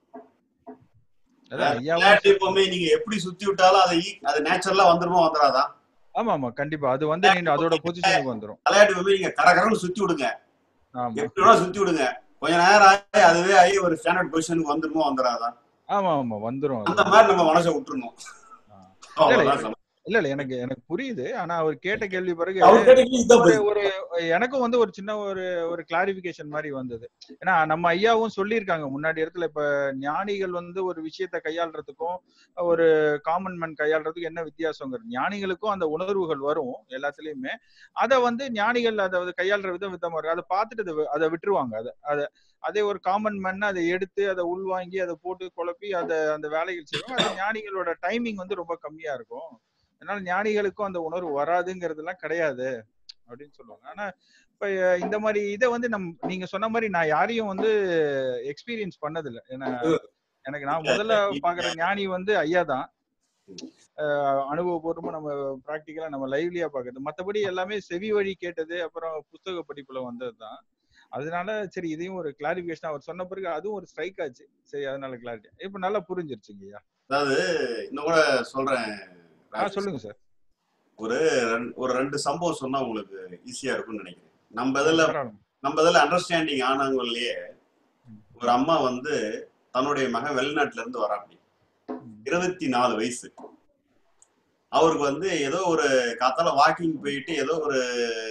Speaker 5: அதான் ஐயாவும்
Speaker 3: விளையாட்டு எப்பவுமே நீங்க எப்படி சுத்தி விட்டாலும் அது ஈ- அது நேச்சுரலா வந்துருமோ வந்துடாதா
Speaker 5: ஆமா ஆமா கண்டிப்பா அது வந்து நீங்க அதோட பொசிஷனுக்கு வந்துரும்
Speaker 3: விளையாட்டு எப்பவுமே நீங்க கரகரன்னு சுத்தி விடுங்க
Speaker 5: ஆமா
Speaker 3: எப்படி வேணா சுத்தி விடுங்க கொஞ்ச நேரம் ஆகி அதுவே ஆகி ஒரு ஸ்டாண்டர்ட் பொசிஷனுக்கு வந்துருமோ வந்துடாதா
Speaker 5: ஆமா ஆமா வந்துரும் அது.
Speaker 3: அந்த மாதிரி நம்ம மனசை விட்டுறணும்
Speaker 5: ஆ.
Speaker 3: அவ்வளவுதான் சமம்.
Speaker 5: இல்ல இல்ல எனக்கு எனக்கு புரியுது ஆனா அவர் கேட்ட கேள்வி பிறகு
Speaker 2: அவர் கேட்ட கேள்வி இதுதான்
Speaker 5: ஒரு
Speaker 2: பதில்.
Speaker 5: ஒரு எனக்கும் வந்து ஒரு சின்ன ஒரு ஒரு கிளாரிபிகேஷன் மாதிரி வந்தது ஏன்னா நம்ம ஐயாவும் சொல்லியிருக்காங்க முன்னாடி இடத்துல இப்ப ஞானிகள் வந்து ஒரு விஷயத்த கையாளுறதுக்கும் ஒரு காமன் மேன் கையாளுறதுக்கும் என்ன வித்தியாசங்கிறது ஞானிகளுக்கும் அந்த உணர்வுகள் வரும் எல்லாத்துலயுமே அதை வந்து ஞானிகள் அதை வந்து கையாளுற விதம் விதமா இருக்கு அதை பார்த்துட்டு அதை வி- அதை விட்டுருவாங்க அதை அதை அதே ஒரு காமன் மேன் அதை எடுத்து அதை உள்வாங்கி அதை போட்டு குழப்பி அதை அந்த வேலைகள் செய்வாங்க அது ஞானிகளோட டைமிங் வந்து ரொம்ப கம்மியா இருக்கும் அதனால ஞானிகளுக்கும் அந்த உணர்வு வராதுங்கிறதுலாம் கிடையாது அப்படின்னு சொல்லுவாங்க ஆனா இப்ப அஹ், இந்த மாதிரி இதை வந்து நம் நீங்க சொன்ன மாதிரி நான் யாரையும் வந்து எக்ஸ்பீரியன்ஸ் பண்ணதில்லை ஏன்னா எனக்கு நான் முதல்ல பாக்குற ஞானி வந்து ஐயா தான் அஹ், அனுபவபூர்வமா நம்ம ப்ராக்டிக்கலா நம்ம லைவ்லியா பாக்குறது மத்தபடி எல்லாமே செவி வழி கேட்டது அப்புறம் புத்தக படிப்புல வந்ததுதான் அதனால சரி இதையும் ஒரு கிளாரிபிகேஷன் அவர் சொன்ன பிறகு அதுவும் ஒரு ஸ்ட்ரைக் ஆச்சு சரி அதனால கிளாரிட்டி இப்ப நல்லா புரிஞ்சிருச்சுங்க ஐயா
Speaker 3: அதாவது இன்னும் கூட சொல்றேன்
Speaker 5: ஆ சொல்லுங்க சார்
Speaker 3: ஒரு ரெண்டு- ஒரு ரெண்டு சம்பவம் சொன்னா உங்களுக்கு ஈஸியா இருக்கும்னு நினைக்கிறேன் நம்ம இதுல
Speaker 5: தாராளம்.
Speaker 3: நம்ம இதுல அண்டர்ஸ்டாண்டிங் ஆனவங்கலயே ஒரு அம்மா வந்து தன்னுடைய மகன் வெளிநாட்டுல இருந்து வராப்படி இருபத்தி நாலு வயசு அவருக்கு வந்து ஏதோ ஒரு காத்தால வாக்கிங் போயிட்டு ஏதோ ஒரு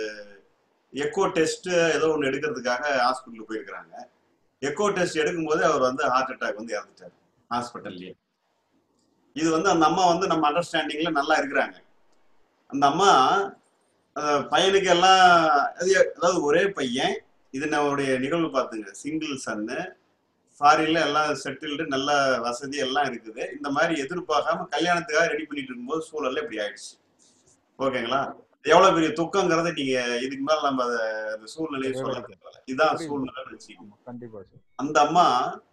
Speaker 3: எக்கோ டெஸ்ட் ஏதோ ஒன்று எடுக்கிறதுக்காக ஹாஸ்பிட்டலுக்கு போயிருக்கிறாங்க எக்கோ டெஸ்ட் எடுக்கும்போது அவர் வந்து ஹார்ட் அட்டாக் வந்து இறந்துட்டார் ஹாஸ்பிட்டல்லையே இது வந்து அந்த அம்மா வந்து நம்ம அண்டர்ஸ்டாண்டிங்ல நல்லா இருக்கிறாங்க அந்த அம்மா அஹ், பையனுக்கு எல்லாம் அது அதாவது ஒரே பையன் இது நம்மளுடைய நிகழ்வு பார்த்துங்க சிங்கிள் சன்னு ஃபாரின்ல எல்லாம் செட்டில்டு நல்ல வசதி எல்லாம் இருக்குது இந்த மாதிரி எதிர்பார்க்காம கல்யாணத்துக்காக ரெடி பண்ணிட்டு இருக்கும்போது சூழல்ல இப்படி ஆயிடுச்சு ஓகேங்களா எவ்வளவு பெரிய துக்கங்கிறத நீங்க இதுக்கு மேல நம்ம அதை அந்த சூழ்நிலையை சொல்ல தேவையில்ல. இதான்
Speaker 5: புரியுது.
Speaker 3: சூழ்நிலைன்னு வச்சுக்கோங்க
Speaker 5: ஆமா, கண்டிப்பா சார்
Speaker 3: அந்த அம்மா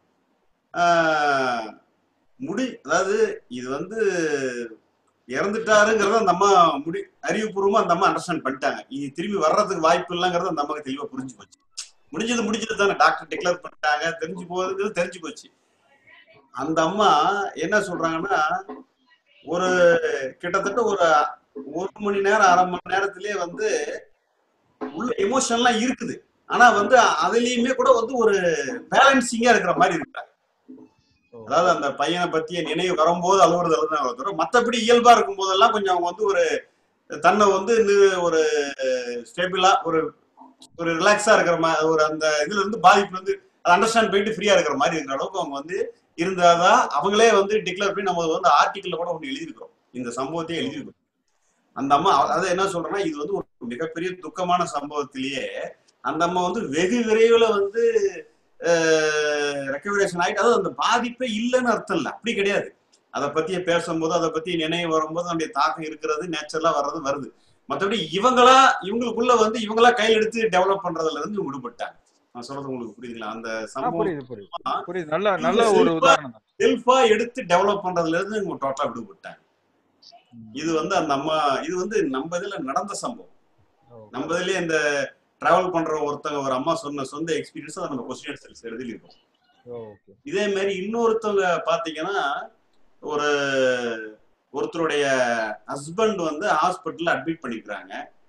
Speaker 3: ஆஹ், முடி அதாவது இது வந்து இறந்துட்டாருங்கிறத அந்த அம்மா முடி அறிவுபூர்வமா அந்த அம்மா அண்டர்ஸ்டாண்ட் பண்ணிட்டாங்க இது திரும்பி வர்றதுக்கு வாய்ப்பு இல்லைங்கிறத அந்த அம்மாக்கு தெளிவா புரிஞ்சு போச்சு முடிஞ்சது முடிஞ்சது தானே டாக்டர் டிக்ளேர் பண்ணிட்டாங்க தெரிஞ்சு போகுதுங்கிறது தெரிஞ்சு போச்சு அந்த அம்மா என்ன சொல்றாங்கன்னா ஒரு கிட்டத்தட்ட ஒரு ஒரு மணி நேரம் அரை மணி நேரத்திலேயே வந்து உள்ள எமோஷன்லாம் இருக்குது ஆனா வந்து அதுலயுமே கூட வந்து ஒரு பேலன்சிங்கா இருக்கிற மாதிரி இருக்காங்க அதாவது அந்த பையனை பத்திய நினைவு வரும்போது அழுவுறது அழுதான் தவிர மத்தபடி இயல்பா இருக்கும் போதெல்லாம் கொஞ்சம் அவங்க வந்து ஒரு தன்னை வந்து நி- ஒரு ஸ்டேபிளா ஒரு ஒரு ரிலாக்ஸா இருக்கிற மாதிரி ஒரு அந்த இதுல இருந்து பாதிப்புல இருந்து அதை அண்டர்ஸ்டாண்ட் பண்ணிட்டு ஃப்ரீயா இருக்கிற மாதிரி இருக்கிற அளவுக்கு அவங்க வந்து இருந்தாதான் அவங்களே வந்து டிக்ளேர் பண்ணி நம்ம வந்து ஆர்டிக்கல்ல கூட ஒண்ணு எழுதியிருக்கிறோம் இந்த சம்பவத்தையே எழுதியிருக்கிறோம் அந்த அம்மா அதை என்ன சொல்றேன்னா இது வந்து ஒரு மிகப்பெரிய துக்கமான சம்பவத்திலேயே அந்த அம்மா வந்து வெகு விரைவில் வந்து ரெக்கவரேஷன் ஆயிட்டு அதாவது அந்த பாதிப்பே இல்லைன்னு அர்த்தம் இல்லை அப்படி கிடையாது அதை பத்தி பேசும்போது அதை பத்தி நினைவு வரும்போது நம்முடைய தாக்கம் இருக்கிறது நேச்சுரலா வர்றது வருது மற்றபடி இவங்களா இவங்களுக்குள்ள வந்து இவங்களா கையில் எடுத்து டெவலப் பண்றதுல இருந்து இவங்க விடுபட்டாங்க நான் சொல்றது உங்களுக்கு புரியுதுங்களா அந்த
Speaker 5: ஆ,
Speaker 3: சம்பவம்
Speaker 5: புரியுது புரியுது புரியுது நல்ல நல்ல
Speaker 3: இவங்க
Speaker 5: ஒரு
Speaker 3: self-ஆ-
Speaker 5: உதாரணம் தான்
Speaker 3: செல்ஃபா எடுத்து டெவலப் பண்றதுல இருந்து இவங்க டோட்டலா விடுபட்டாங்க இது வந்து அந்த அம்மா இது வந்து நம்ம இதுல நடந்த சம்பவம்
Speaker 5: ஓ,
Speaker 3: நம்ம இதுலயே இந்த டிராவல் பண்ற ஒருத்தங்க ஒரு அம்மா சொன்ன சொந்த எக்ஸ்பீரியன்ஸ் அதை நம்ம கொஸ்டின் ஆன்சர்ஸ் எழுதியிருக்கோம்
Speaker 5: ஓகே
Speaker 3: இதே மாதிரி இன்னொருத்தவங்க பாத்தீங்கன்னா ஒரு ஒருத்தருடைய ஹஸ்பண்ட் வந்து ஹாஸ்பிட்டல்ல அட்மிட் பண்ணிக்கிறாங்க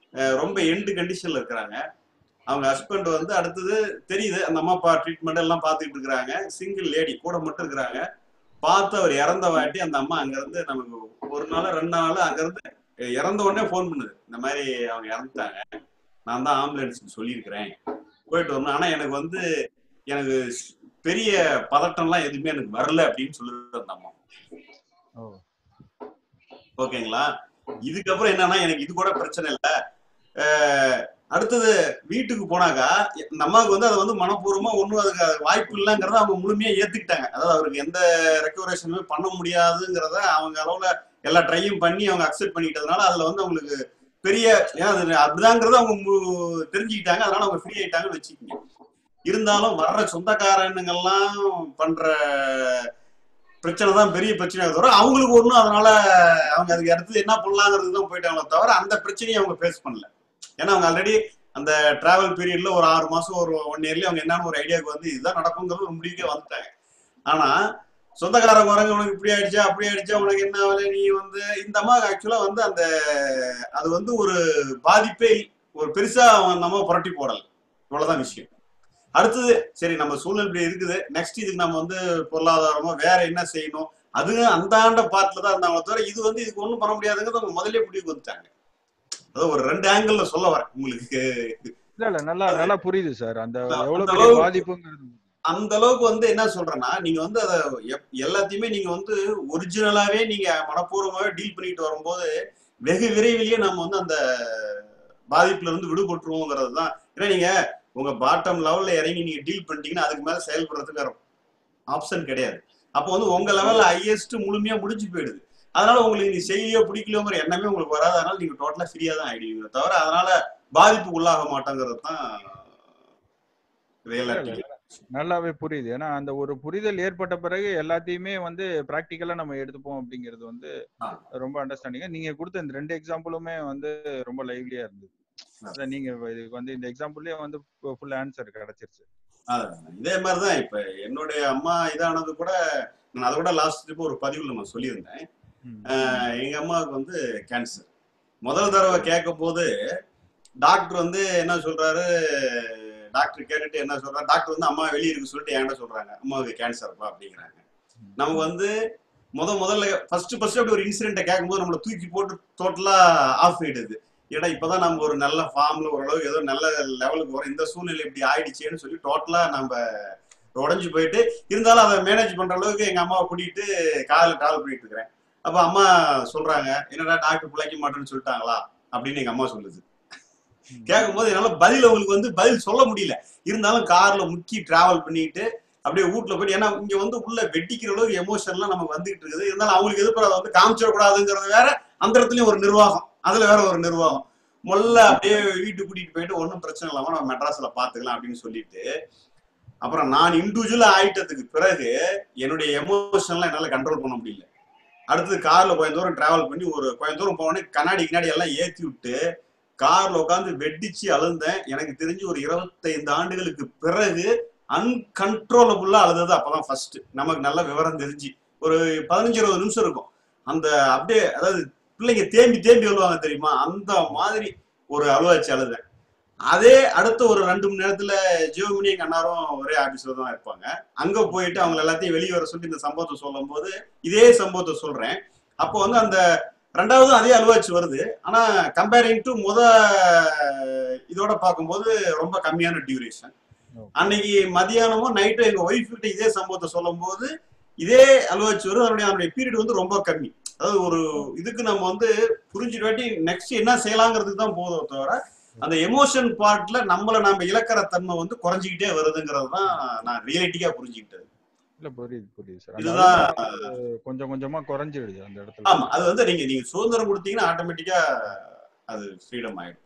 Speaker 3: அஹ் ரொம்ப எண்டு கண்டிஷன்ல இருக்கிறாங்க அவங்க ஹஸ்பண்ட் வந்து அடுத்தது தெரியுது அந்த அம்மா அப்பா ட்ரீட்மெண்ட் எல்லாம் பார்த்துக்கிட்டு இருக்கிறாங்க சிங்கிள் லேடி கூட மட்டும் இருக்கிறாங்க பார்த்து அவர் இறந்த வாட்டி அந்த அம்மா அங்க இருந்து நமக்கு ஒரு நாள் ரெண்டு நாள் அங்க இருந்து இறந்த உடனே ஃபோன் பண்ணுது இந்த மாதிரி அவங்க இறந்துட்டாங்க நான் தான் ஆம்புலன்ஸ்க்கு சொல்லியிருக்கிறேன் போயிட்டு வரணும் ஆனா எனக்கு வந்து எனக்கு பெரிய பதட்டம்லாம் எதுவுமே எனக்கு வரல அப்படின்னு சொல்லுது அந்த அம்மா
Speaker 5: ஓ
Speaker 3: ஓகேங்களா இதுக்கப்புறம் என்னன்னா எனக்கு இது கூட பிரச்சனை இல்லை அஹ் அடுத்தது வீட்டுக்கு போனாக்கா இந்த அம்மாவுக்கு வந்து அதை வந்து மனப்பூர்வமா ஒன்றும் அதுக்கு வாய்ப்பு இல்லைங்கிறத அவங்க முழுமையா ஏத்துக்கிட்டாங்க அதாவது அவருக்கு எந்த ரெக்கவரேஷனுமே பண்ண முடியாதுங்கிறத அவங்க அளவுல எல்லா ட்ரையும் பண்ணி அவங்க அக்செப்ட் பண்ணிக்கிட்டதுனால அதுல வந்து அவங்களுக்கு பெரிய ஏன் அது அப்படிதாங்கிறத அவங்க மு- தெரிஞ்சுக்கிட்டாங்க அதனால அவங்க ஃப்ரீ ஆயிட்டாங்கன்னு வச்சுக்கோங்க இருந்தாலும் வர்ற சொந்தக்காரனுங்கெல்லாம் பண்ற பிரச்சனை தான் பெரிய பிரச்சனையாக தவிர அவங்களுக்கு ஒன்றும் அதனால அவங்க அதுக்கு அடுத்து என்ன பண்ணலாங்கிறது தான் போயிட்டாங்களே தவிர அந்த பிரச்சனையை அவங்க ஃபேஸ் பண்ணல ஏன்னா அவங்க ஆல்ரெடி அந்த டிராவல் பீரியட்ல ஒரு ஆறு மாசம் ஒரு ஒன் இயர்லயே அவங்க என்னன்னு ஒரு ஐடியாவுக்கு வந்து இதுதான் நடக்குங்கிறது ஒரு முடிவுக்கே வந்துட்டாங்க ஆனா சொந்தக்காரங்க வரங்க உனக்கு இப்படி ஆயிடுச்சா அப்படி ஆயிடுச்சா உனக்கு என்ன வேலை நீ வந்து இந்த அம்மா ஆக்சுவலா வந்து அந்த அது வந்து ஒரு பாதிப்பே இல்ல. ஒரு பெருசா அவன் அந்த அம்மா புரட்டி போடல இவ்வளவுதான் விஷயம் அடுத்தது சரி நம்ம சூழ்நிலை இப்படி இருக்குது நெக்ஸ்ட் இதுக்கு நம்ம வந்து பொருளாதாரமோ வேற என்ன செய்யணும் அது அந்த ஆண்ட பார்ட்ல தான் இருந்தாங்களே தவிர இது வந்து இதுக்கு ஒண்ணும் பண்ண முடியாதுங்கிறது அவங்க முதல்ல முடிவுக்கு வந்துட்டாங்க அதாவது ஒரு ரெண்டு ஆங்கிள் சொல்ல வரேன் உங்களுக்கு
Speaker 5: இல்ல இல்ல நல்லா நல்லா புரியுது சார் அந்த
Speaker 3: அந்த
Speaker 5: எவ்வளவு பெரிய
Speaker 3: அளவுக்கு-
Speaker 5: பாதிப்புங்கிறது
Speaker 3: அந்த அளவுக்கு வந்து என்ன சொல்றேன்னா நீங்க வந்து அதை எப்- எல்லாத்தையுமே நீங்க வந்து ஒரிஜினலாவே நீங்க மனப்பூர்வமாவே டீல் பண்ணிட்டு வரும்போது வெகு விரைவிலேயே நம்ம வந்து அந்த பாதிப்புல இருந்து விடுபட்டுருவோங்கிறது தான் ஏன்னா நீங்க உங்க பாட்டம் லெவல்ல இறங்கி நீங்க டீல் பண்ணிட்டீங்கன்னா அதுக்கு மேல செயல்படுறதுக்கு வேற ஆப்ஷன் கிடையாது அப்போ வந்து உங்க லெவல்ல ஹையஸ்ட் முழுமையா முடிஞ்சு போயிடுது அதனால உங்களுக்கு நீ செய்யலையோ பிடிக்கலையோங்கிற எண்ணமே உங்களுக்கு வராது அதனால நீங்க டோட்டலா ஃப்ரீயா தான் ஆயிடுவீங்க தவிர அதனால பாதிப்புக்கு உள்ளாக மாட்டோங்கிறது தான் ரியாலிட்டி
Speaker 5: நல்லாவே புரியுது ஏன்னா அந்த ஒரு புரிதல் ஏற்பட்ட பிறகு எல்லாத்தையுமே வந்து பிராக்டிக்கலா நம்ம எடுத்துப்போம் அப்படிங்கிறது வந்து
Speaker 3: ஆ.
Speaker 5: ரொம்ப அண்டர்ஸ்டாண்டிங்கா நீங்க கொடுத்த இந்த ரெண்டு எக்ஸாம்பிளுமே வந்து ரொம்ப லைவ்லியா இருந்தது
Speaker 3: ஆ.
Speaker 5: அதான் நீங்க இதுக்கு வந்து இந்த எக்ஸாம்பிள்லயே வந்து ஃபுல் ஆன்சர் கிடைச்சிருச்சு
Speaker 3: அதான். இதே மாதிரிதான் இப்ப என்னுடைய அம்மா இதானது கூட நான் அதை கூட லாஸ்ட் ட்ரிப் ஒரு பதிவில் நம்ம சொல்லியிருந்தேன்
Speaker 5: ம்.
Speaker 3: ஆஹ் எங்க அம்மாவுக்கு வந்து கேன்சர் முதல் தடவை கேட்கும் போது டாக்டர் வந்து என்ன சொல்றாரு டாக்டர் கேட்டுட்டு என்ன சொல்றாரு டாக்டர் வந்து அம்மா வெளியே இருக்கு சொல்லிட்டு என்கிட்ட சொல்றாங்க அம்மாவுக்கு கேன்சர்ப்பா அப்படிங்கிறாங்க நமக்கு வந்து முத முதல்ல ஃபர்ஸ்ட் ஃபர்ஸ்ட் அப்படி ஒரு இன்சிடென்ட்டை கேட்கும்போது நம்மளை தூக்கி போட்டு டோட்டலா ஆஃப் ஆயிடுது ஏடா இப்பதான் நம்ம ஒரு நல்ல ஃபார்ம்ல ஓரளவு ஏதோ நல்ல லெவலுக்கு வரோம் இந்த சூழ்நிலை இப்படி ஆயிடுச்சேன்னு சொல்லி டோட்டலா நம்ம உடஞ்சு போயிட்டு இருந்தாலும் அதை மேனேஜ் பண்ற அளவுக்கு எங்க அம்மாவை கூட்டிட்டு காரில் டிராவல் பண்ணிட்டு இருக்கிறேன் அப்ப அம்மா சொல்றாங்க என்னடா டாக்டர் பிழைக்க மாட்டேன்னு சொல்லிட்டாங்களா அப்படின்னு எங்க அம்மா சொல்லுது கேட்கும்போது என்னால பதில் அவங்களுக்கு வந்து பதில் சொல்ல முடியல இருந்தாலும் கார்ல முக்கி டிராவல் பண்ணிட்டு அப்படியே வீட்டுல போயிட்டு ஏன்னா இங்க வந்து உள்ள வெட்டிக்கிற அளவுக்கு எமோஷன்லாம் நமக்கு வந்துகிட்டு இருக்குது இருந்தாலும் அவங்களுக்கு எதிர்ப்பு அதை வந்து காமிச்சிடக்கூடாதுங்கிறது வேற அந்த இடத்துலயும் ஒரு நிர்வாகம் அதுல வேற ஒரு நிர்வாகம் முதல்ல அப்படியே வீட்டுக்கு கூட்டிட்டு போயிட்டு ஒன்றும் பிரச்சனை இல்லாம நம்ம மெட்ராஸ்ல பாத்துக்கலாம் அப்படின்னு சொல்லிட்டு அப்புறம் நான் இண்டிவிஜுவலா ஆயிட்டதுக்கு பிறகு என்னுடைய எமோஷன்லாம் என்னால கண்ட்ரோல் பண்ண முடியல அடுத்தது கார்ல கொஞ்ச தூரம் டிராவல் பண்ணி ஒரு கொஞ்ச தூரம் போனோடனே கண்ணாடி கிண்ணாடி எல்லாம் ஏத்தி விட்டு கார்ல உட்காந்து வெடிச்சு அழுந்தேன் எனக்கு தெரிஞ்சு ஒரு இருபத்தைந்து ஆண்டுகளுக்கு பிறகு அன்கன்ட்ரோலபுல்லா அழுதது அப்பதான் ஃபர்ஸ்ட் நமக்கு நல்ல விவரம் தெரிஞ்சு ஒரு பதினஞ்சு இருபது நிமிஷம் இருக்கும் அந்த அப்படியே அதாவது பிள்ளைங்க தேம்பி தேம்பி அழுவாங்க தெரியுமா அந்த மாதிரி ஒரு அழுவாச்சு அழுதேன் அதே அடுத்த ஒரு ரெண்டு மணி நேரத்துல ஜியோமினி எங்க அண்ணாரும் ஒரே ஆபீஸ்ல தான் இருப்பாங்க அங்க போயிட்டு அவங்க எல்லாத்தையும் வெளியே வர சொல்லி இந்த சம்பவத்தை சொல்லும் போது இதே சம்பவத்தை சொல்றேன் அப்போ வந்து அந்த ரெண்டாவது அதே அலுவாச்சு வருது ஆனா கம்பேரிங் டு முத இதோட பார்க்கும்போது ரொம்ப கம்மியான டியூரேஷன் அன்னைக்கு மதியானமும் நைட்டும் எங்க ஒய்ஃப் கிட்ட இதே சம்பவத்தை சொல்லும் போது இதே அலுவாச்சு வரும் அதனுடைய அதனுடைய பீரியட் வந்து ரொம்ப கம்மி அதாவது ஒரு இதுக்கு நம்ம வந்து புரிஞ்சுட்டு வாட்டி நெக்ஸ்ட் என்ன செய்யலாங்கிறதுக்கு தான் போதும் தவிர அந்த எமோஷன் பார்ட்ல நம்மள நம்ம இழக்கிற தன்மை வந்து குறைஞ்சிக்கிட்டே வருதுங்கிறது தான் நான் ரியலிட்டிக்கா புரிஞ்சுக்கிட்டது
Speaker 5: இல்ல புரியுது புரியுது சார்
Speaker 3: இதுதான்
Speaker 5: கொஞ்சம் கொஞ்சமா குறைஞ்சிடுது அந்த இடத்துல
Speaker 3: ஆமா அது வந்து நீங்க நீங்க சுதந்திரம் கொடுத்தீங்கன்னா ஆட்டோமேட்டிக்கா அது ஃப்ரீடம் ஆயிடும்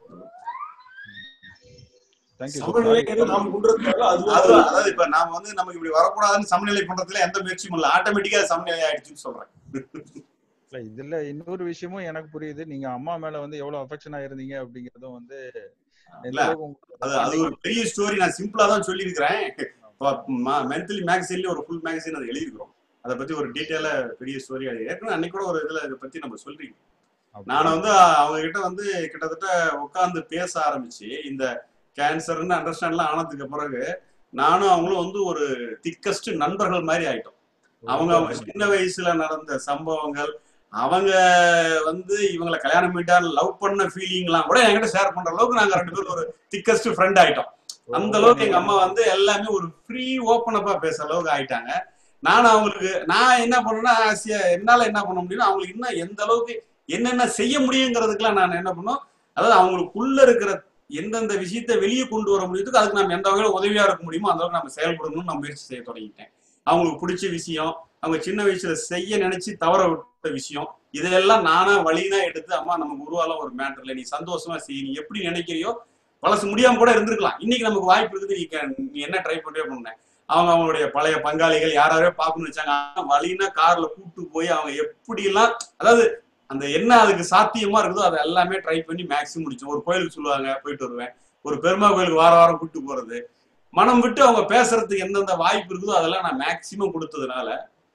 Speaker 5: தேங்க்யூ
Speaker 2: சமநிலைங்கிறது நாம் கொண்டிருந்தாலும்
Speaker 3: அது
Speaker 2: அது
Speaker 3: அதாவது இப்ப நாம வந்து நமக்கு இப்படி வரக்கூடாதுன்னு சமநிலை பண்றதுல எந்த முயற்சியும் இல்ல ஆட்டோமேட்டிக்கா சமநிலை ஆயிடுச்சுன்னு சொல்றேன்
Speaker 5: இல்ல இதுல இன்னொரு விஷயமும் எனக்கு புரியுது நீங்க அம்மா மேல வந்து எவ்வளவு அஃபெக்ஷனா இருந்தீங்க அப்படிங்கறதும் வந்து எந்த
Speaker 3: இல்ல,
Speaker 5: அளவுக்கு உங்களுக்கு
Speaker 3: அது அது ஒரு பெரிய ஸ்டோரி நான் சிம்பிளா தான் சொல்லியிருக்கிறேன் மென்டலி மேகசின்லயும் ஒரு ஃபுல் மேகசின் அதை எழுதியிருக்கிறோம் அதை பத்தி ஒரு டீட்டெயிலா பெரிய ஸ்டோரி அது ஏற்கனவே அன்னைக்கு கூட ஒரு இதுல இதை பத்தி நம்ம சொல்றீங்க நான் வந்து அவங்க கிட்ட வந்து கிட்டத்தட்ட உட்கார்ந்து பேச ஆரம்பிச்சு இந்த கேன்சர்னு அண்டர்ஸ்டாண்ட்லாம் ஆனதுக்கு பிறகு நானும் அவங்களும் வந்து ஒரு திக்கஸ்ட் நண்பர்கள் மாதிரி ஆயிட்டோம் அவங்க அவங்க சின்ன வயசுல நடந்த சம்பவங்கள் அவங்க வந்து இவங்களை கல்யாணம் பண்ணிட்டா லவ் பண்ண ஃபீலிங்லாம் கூட என்கிட்ட ஷேர் பண்ற அளவுக்கு நாங்க ரெண்டு பேரும் ஒரு திக்கஸ்ட் ஃப்ரெண்ட் ஆயிட்டோம் அந்த அளவுக்கு எங்க அம்மா வந்து எல்லாமே ஒரு ஃப்ரீ ஓப்பன் அப்பா பேசுற அளவுக்கு ஆயிட்டாங்க நான் அவங்களுக்கு நான் என்ன பண்ணேன்னா ஆசியா- என்னால என்ன பண்ண முடியும்னா அவங்களுக்கு இன்னும் எந்த அளவுக்கு என்னென்ன செய்ய முடியுங்கிறதுக்கெல்லாம் நான் என்ன பண்ணோம் அதாவது அவங்களுக்குள்ள இருக்கிற எந்தெந்த விஷயத்தை வெளியே கொண்டு வர முடியுதுக்கு அதுக்கு நம்ம எந்த வகையில உதவியா இருக்க முடியுமோ அந்த அளவுக்கு நம்ம செயல்படணும்னு நான் முயற்சி செய்ய தொடங்கிட்டேன் அவங்களுக்கு பிடிச்ச விஷயம் அவங்க சின்ன வயசுல செய்ய நினைச்சு தவற விட்ட விஷயம் இதெல்லாம் நானா வழினா எடுத்து அம்மா நமக்கு உருவாலாம் ஒரு மேட்டர்ல நீ சந்தோஷமா செய் நீ எப்படி நினைக்கிறியோ பழசு முடியாம கூட இருந்திருக்கலாம் இன்னைக்கு நமக்கு வாய்ப்பு இருக்குது நீ க- நீ என்ன ட்ரை பண்றியோ பண்ண அவங்க அவங்களுடைய பழைய பங்காளிகள் யாராவே பார்க்கணும்னு வச்சாங்க ஆனா வழினா கார்ல கூட்டு போய் அவங்க எப்படி எல்லாம் அதாவது அந்த என்ன அதுக்கு சாத்தியமா இருக்குதோ அதை எல்லாமே ட்ரை பண்ணி மேக்ஸிமம் முடிச்சோம் ஒரு கோயிலுக்கு சொல்லுவாங்க போயிட்டு வருவேன் ஒரு பெருமா கோயிலுக்கு வார வாரம் கூட்டு போறது மனம் விட்டு அவங்க பேசுறதுக்கு எந்தெந்த வாய்ப்பு இருக்குதோ அதெல்லாம் நான் மேக்சிமம் கொடுத்ததுனால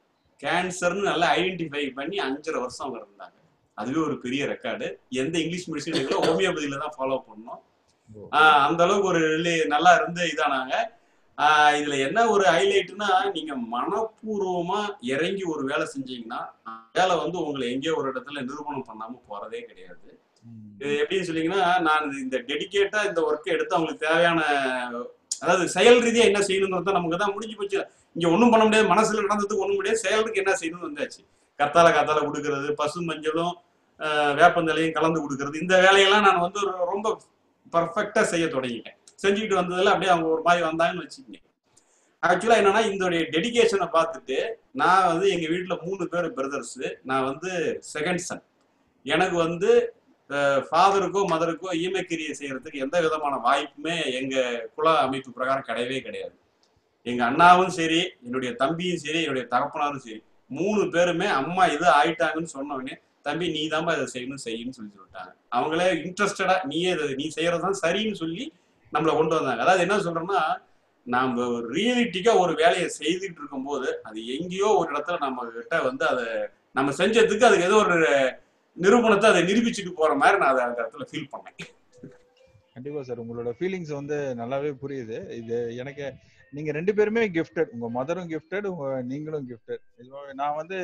Speaker 3: கேன்சர்னு நல்லா ஐடென்டிஃபை பண்ணி அஞ்சரை வருஷம் அவங்க இருந்தாங்க அதுவே ஒரு பெரிய ரெக்கார்டு எந்த இங்கிலீஷ் மெடிசன் ஹோமியோபதியில தான் ஃபாலோ பண்ணோம் ஆஹ் அந்த அளவுக்கு ஒரு really நல்லா இருந்து இதானாங்க ஆஹ் இதுல என்ன ஒரு ஹைலைட்னா நீங்க மனப்பூர்வமா இறங்கி ஒரு வேலை செஞ்சீங்கன்னா அந்த வேலை வந்து உங்களை எங்கேயோ ஒரு இடத்துல நிரூபணம் பண்ணாம போறதே கிடையாது இது எப்படின்னு சொன்னீங்கன்னா நான் இந்த டெடிகேட்டா இந்த ஒர்க்கை எடுத்து அவங்களுக்கு தேவையான அதாவது செயல் ரீதியா என்ன செய்யணுங்கிறது நமக்கு தான் முடிஞ்சு போச்சு இங்க ஒண்ணும் பண்ண முடியாது மனசுல நடந்ததுக்கு ஒண்ணும் முடியாது செயலுக்கு என்ன செய்யணும்னு வந்தாச்சு கத்தால கத்தால கொடுக்கறது பசு மஞ்சளும் ஆஹ் வேப்பந்தலையும் கலந்து கொடுக்கறது இந்த வேலையெல்லாம் நான் வந்து ஒரு ரொம்ப பர்ஃபெக்டா செய்ய தொடங்கிட்டேன் செஞ்சுக்கிட்டு வந்ததுல அப்படியே அவங்க ஒரு மாதிரி வந்தாங்கன்னு வச்சுக்கோங்க ஆக்சுவலா என்னன்னா இந்த டெடிகேஷனை பார்த்துட்டு நான் வந்து எங்க வீட்டுல மூணு பேர் பிரதர்ஸ் நான் வந்து செகண்ட் சன் எனக்கு வந்து ஃபாதருக்கோ மதருக்கோ ஈமக்கிரியை செய்யறதுக்கு எந்த விதமான வாய்ப்புமே எங்க குல அமைப்பு பிரகாரம் கிடையவே கிடையாது எங்க அண்ணாவும் சரி என்னுடைய தம்பியும் சரி என்னுடைய தகப்பனாரும் சரி மூணு பேருமே அம்மா இது ஆயிட்டாங்கன்னு சொன்ன உடனே தம்பி நீ தான்பா இதை செய்யணும் செய்யணும்னு சொல்லி சொல்லிட்டாங்க அவங்களே இன்ட்ரெஸ்டடா நீயே இதை நீ செய்யறதுதான் சரின்னு சொல்லி நம்மளை கொண்டு வந்தாங்க அதாவது என்ன சொல்றோம்னா நாம ரியலிட்டிக்கா ஒரு வேலையை செய்துட்டு இருக்கும்போது அது எங்கேயோ ஒரு இடத்துல நம்ம கிட்ட வந்து அதை நம்ம செஞ்சதுக்கு அதுக்கு ஏதோ ஒரு நிரூபணத்தை அதை நிரூபிச்சுட்டு போற மாதிரி நான் அதை அந்த இடத்துல ஃபீல் பண்ணேன்
Speaker 5: கண்டிப்பா சார் உங்களோட ஃபீலிங்ஸ் வந்து நல்லாவே புரியுது இது எனக்கு நீங்க ரெண்டு பேருமே கிஃப்டட் உங்க மதரும் கிஃப்டட் உங்க நீங்களும் கிஃப்டட் நான் வந்து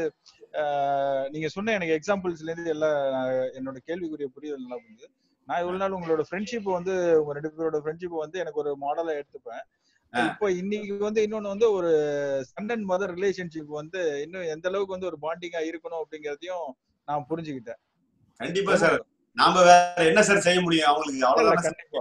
Speaker 5: ஆஹ், நீங்க சொன்ன எனக்கு எக்ஸாம்பிள்ஸ்ல இருந்து எல்லா ஆஹ், என்னோட கேள்விக்குரிய புரிதல் நல்லா புரியுது நான் இவ்வளவு நாள் உங்களோட ஃப்ரெண்ட்ஷிப் வந்து உங்க ரெண்டு பேரோட ஃப்ரெண்ட்ஷிப் வந்து எனக்கு ஒரு மாடலா எடுத்துப்பேன் இப்போ இன்னைக்கு வந்து இன்னொன்னு வந்து ஒரு சன் அண்ட் மதர் ரிலேஷன்ஷிப் வந்து இன்னும் எந்த அளவுக்கு வந்து ஒரு பாண்டிங்கா இருக்கணும் அப்படிங்கறதையும் நான் புரிஞ்சுக்கிட்டேன்
Speaker 3: கண்டிப்பா சார் நாம வேற என்ன சார் செய்ய முடியும் அவங்களுக்கு
Speaker 5: இல்ல,
Speaker 3: அவ்வளவுதான்
Speaker 5: கண்டிப்பா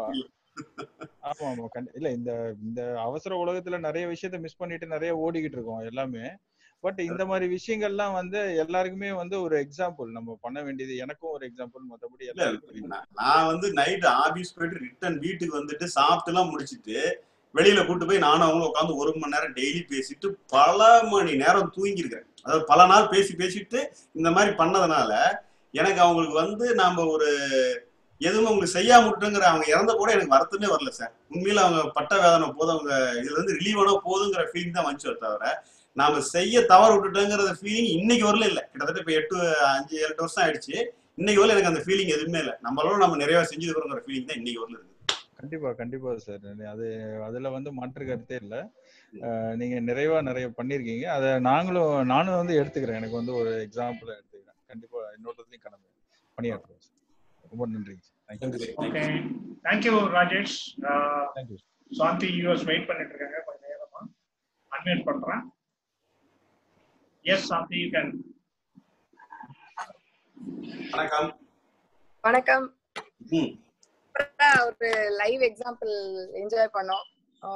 Speaker 5: ஆமா ஆமா கண்டி- இல்ல இந்த இந்த அவசர உலகத்துல நிறைய விஷயத்த மிஸ் பண்ணிட்டு நிறைய ஓடிக்கிட்டு இருக்கோம் எல்லாமே பட் இந்த மாதிரி விஷயங்கள்லாம் வந்து எல்லாருக்குமே வந்து ஒரு எக்ஸாம்பிள் நம்ம பண்ண வேண்டியது எனக்கும் ஒரு எக்ஸாம்பிள் மத்தபடி
Speaker 3: இல்ல,
Speaker 5: எல்லாருக்கும்
Speaker 3: நான் நான் வந்து நைட் ஆபீஸ் போயிட்டு ரிட்டர்ன் வீட்டுக்கு வந்துட்டு சாப்பிட்டு எல்லாம் முடிச்சிட்டு வெளியில கூட்டு போய் நானும் அவங்களும் உட்காந்து ஒரு மணி நேரம் டெய்லி பேசிட்டு பல மணி நேரம் தூங்கியிருக்கிறேன் அதாவது பல நாள் பேசி பேசிட்டு இந்த மாதிரி பண்ணதுனால எனக்கு அவங்களுக்கு வந்து நாம ஒரு எதுவும் அவங்களுக்கு செய்யாம விட்டுங்கிற அவங்க இறந்த கூட எனக்கு வருத்தமே வரல சார் உண்மையில அவங்க பட்ட வேதனை போதும் அவங்க இதுல இருந்து ரிலீவ் ஆனா போதுங்கிற ஃபீலிங் தான் வந்துச்சு தவிர நாம செய்ய தவறு விட்டுட்டோங்கிற ஃபீலிங் இன்னைக்கு வரல இல்ல கிட்டத்தட்ட இப்ப எட்டு அஞ்சு ஏழு வருஷம் ஆயிடுச்சு இன்னைக்கு வரல எனக்கு அந்த ஃபீலிங் எதுவுமே இல்லை நம்மளோட நம்ம நிறைய செஞ்சுக்கிறோங்கிற ஃபீலிங் தான் இன்னைக்கு வரல இருக்கு
Speaker 5: கண்டிப்பா கண்டிப்பா சார் அது அதுல வந்து மாற்று கருத்தே இல்ல அஹ் நீங்க நிறைவா நிறைய பண்ணிருக்கீங்க அதை நாங்களும் நானும் வந்து எடுத்துக்கிறேன் எனக்கு வந்து ஒரு எக்ஸாம்பிள் எடுத்துக்கிறேன் கண்டிப்பா இன்னொருத்தையும் கடமை பணியாற்றுறோம் sir. ரொம்ப நன்றி தேங்க்யூ
Speaker 2: நன்றி
Speaker 1: okay thank you Rajesh
Speaker 5: thank you
Speaker 1: Shanthi US wait பண்ணிட்டு இருக்காங்க கொஞ்ச நேரமா அன்மியூட் பண்றேன் எஸ் சாந்தி யூ கேன்
Speaker 3: வணக்கம்
Speaker 6: வணக்கம்
Speaker 3: ம்
Speaker 6: சூப்பரா ஒரு லைவ் எக்ஸாம்பிள் என்ஜாய் பண்ணோம்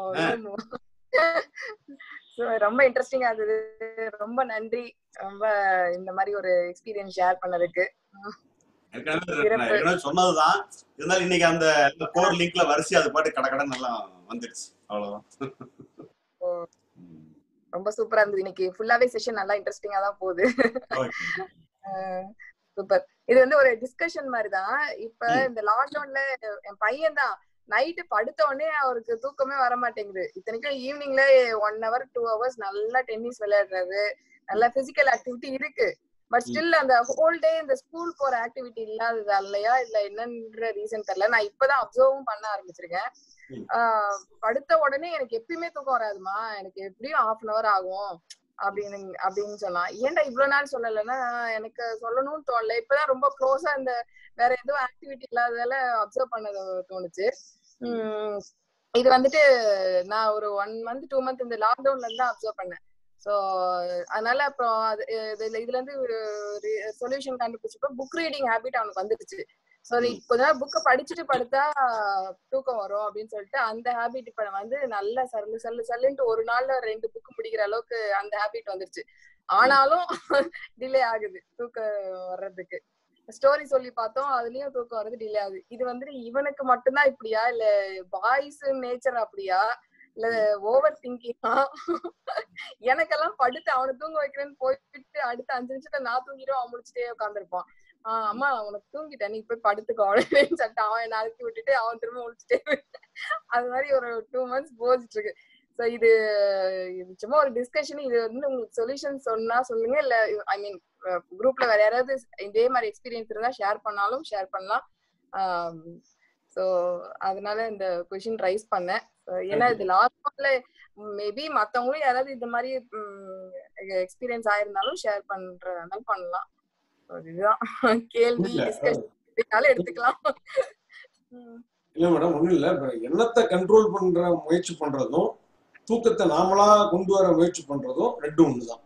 Speaker 6: So, ரொம்ப இன்ட்ரெஸ்டிங்கா இருந்தது ரொம்ப நன்றி ரொம்ப இந்த மாதிரி ஒரு எக்ஸ்பீரியன்ஸ் ஷேர் பண்ணதுக்கு
Speaker 3: ஏற்கனவே நான் ஏற்கனவே சொன்னதுதான் இருந்தாலும் இன்னைக்கு அந்த கோர் லிங்க்ல வரிசை அது பாட்டு கடை கடை நல்லா வந்துடுச்சு அவ்வளவுதான் ம்.
Speaker 6: ரொம்ப சூப்பரா இருந்தது இன்னைக்கு ஃபுல்லாவே செஷன் நல்லா இன்ட்ரெஸ்டிங்கா தான் போகுது
Speaker 3: Okay.
Speaker 6: சூப்பர் இது வந்து ஒரு டிஸ்கஷன் மாதிரி தான் இப்ப
Speaker 3: ம்.
Speaker 6: இந்த லாக்டவுன்ல என் பையன் தான் நைட்டு படுத்த உடனே அவருக்கு தூக்கமே வர மாட்டேங்குது இத்தனைக்கும் ஈவினிங்ல ஒன் ஹவர் டூ ஹவர்ஸ் நல்லா டென்னிஸ் விளையாடுறாரு நல்ல பிசிக்கல் ஆக்டிவிட்டி இருக்கு பட் ஸ்டில் அந்த ஹோல் டே இந்த ஸ்கூல் போற ஆக்டிவிட்டி இல்லாததாலயா இல்ல என்னன்ற ரீசன் தெரியல நான் இப்பதான் அப்சர்வும் பண்ண ஆரம்பிச்சிருக்கேன்
Speaker 3: ம்.
Speaker 6: ஆஹ் படுத்த உடனே எனக்கு எப்பயுமே தூக்கம் வராதுமா எனக்கு எப்படியும் ஹாஃப் அன் அவர் ஆகும் அப்படின்னு அப்படின்னு சொன்னான் ஏன்டா இவ்வளவு நாள் சொல்லலைன்னா எனக்கு சொல்லணும்னு தோணல இப்பதான் ரொம்ப க்ளோஸா இந்த வேற எதுவும் ஆக்டிவிட்டி இல்லாததால அப்சர்வ் பண்ணது தோணுச்சு உம் இது வந்துட்டு நான் ஒரு ஒன் மந்த் டூ மந்த் இந்த லாக்டவுன்ல இருந்து அப்சர்வ் பண்ணேன் ஸோ அதனால அப்புறம் அது இதுல இதுல இருந்து சொல்யூஷன் கண்டுபிடிச்சப்போ புக் ரீடிங் ஹேபிட் அவனுக்கு வந்துடுச்சு ஸோ கொஞ்ச நேரம் புக்கை படிச்சுட்டு படுத்தா தூக்கம் வரும் அப்படின்னு சொல்லிட்டு அந்த ஹேபிட் இப்ப வந்து நல்ல சல்லு சல்லு சல்லுன்ட்டு ஒரு நாள்ல ரெண்டு புக் முடிக்கிற அளவுக்கு அந்த ஹேபிட் வந்துருச்சு ஆனாலும் டிலே ஆகுது தூக்கம் வர்றதுக்கு ஸ்டோரி சொல்லி பார்த்தோம் அதுலயும் தூக்கம் வர்றது டிலே ஆகுது இது வந்துட்டு இவனுக்கு மட்டும்தான் இப்படியா இல்ல பாய்ஸ் நேச்சர் அப்படியா இல்ல ஓவர் திங்கிங்கா எனக்கெல்லாம் படுத்து அவனை தூங்க வைக்கிறேன்னு போயிட்டு அடுத்த அஞ்சு நிமிஷத்துல நான் தூங்கிடும் அவன் முடிச்சுட்டே உட்காந்துருப்பான் ஆஹ் அம்மா உனக்கு தூங்கிட்டேன் நீ போய் படுத்துக்கோ அப்படின்னு சொல்லிட்டு அவன் என்ன அழுத்தி விட்டுட்டு அவன் திரும்ப முடிச்சுட்டே அது மாதிரி ஒரு டூ மந்த்ஸ் போச்சிட்டு இருக்கு ஸோ இது இது சும்மா ஒரு டிஸ்கஷன் இது வந்து உங்களுக்கு சொல்யூஷன் சொன்னா சொல்லுங்க இல்ல ஐ மீன் குரூப்ல வேற யாராவது இதே மாதிரி எக்ஸ்பீரியன்ஸ் இருந்தா ஷேர் பண்ணாலும் ஷேர் பண்ணலாம் ஸோ அதனால இந்த கொஷின் ரைஸ் பண்ணேன் ஏன்னா இது லாஸ்ட் மந்த்ல மேபி மத்தவங்களும் யாராவது இந்த மாதிரி எக்ஸ்பீரியன்ஸ் ஆயிருந்தாலும் ஷேர் பண்றதுனால பண்ணலாம் இதுதான் கேள்வி டிஸ்கஷன் எடுத்துக்கலாம்
Speaker 2: இல்ல மேடம் ஒண்ணும் இல்ல இப்ப எண்ணத்தை கண்ட்ரோல் பண்ற முயற்சி பண்றதும் தூக்கத்தை நாமளா கொண்டு வர முயற்சி பண்றதும் ரெண்டும் ஒண்ணுதான்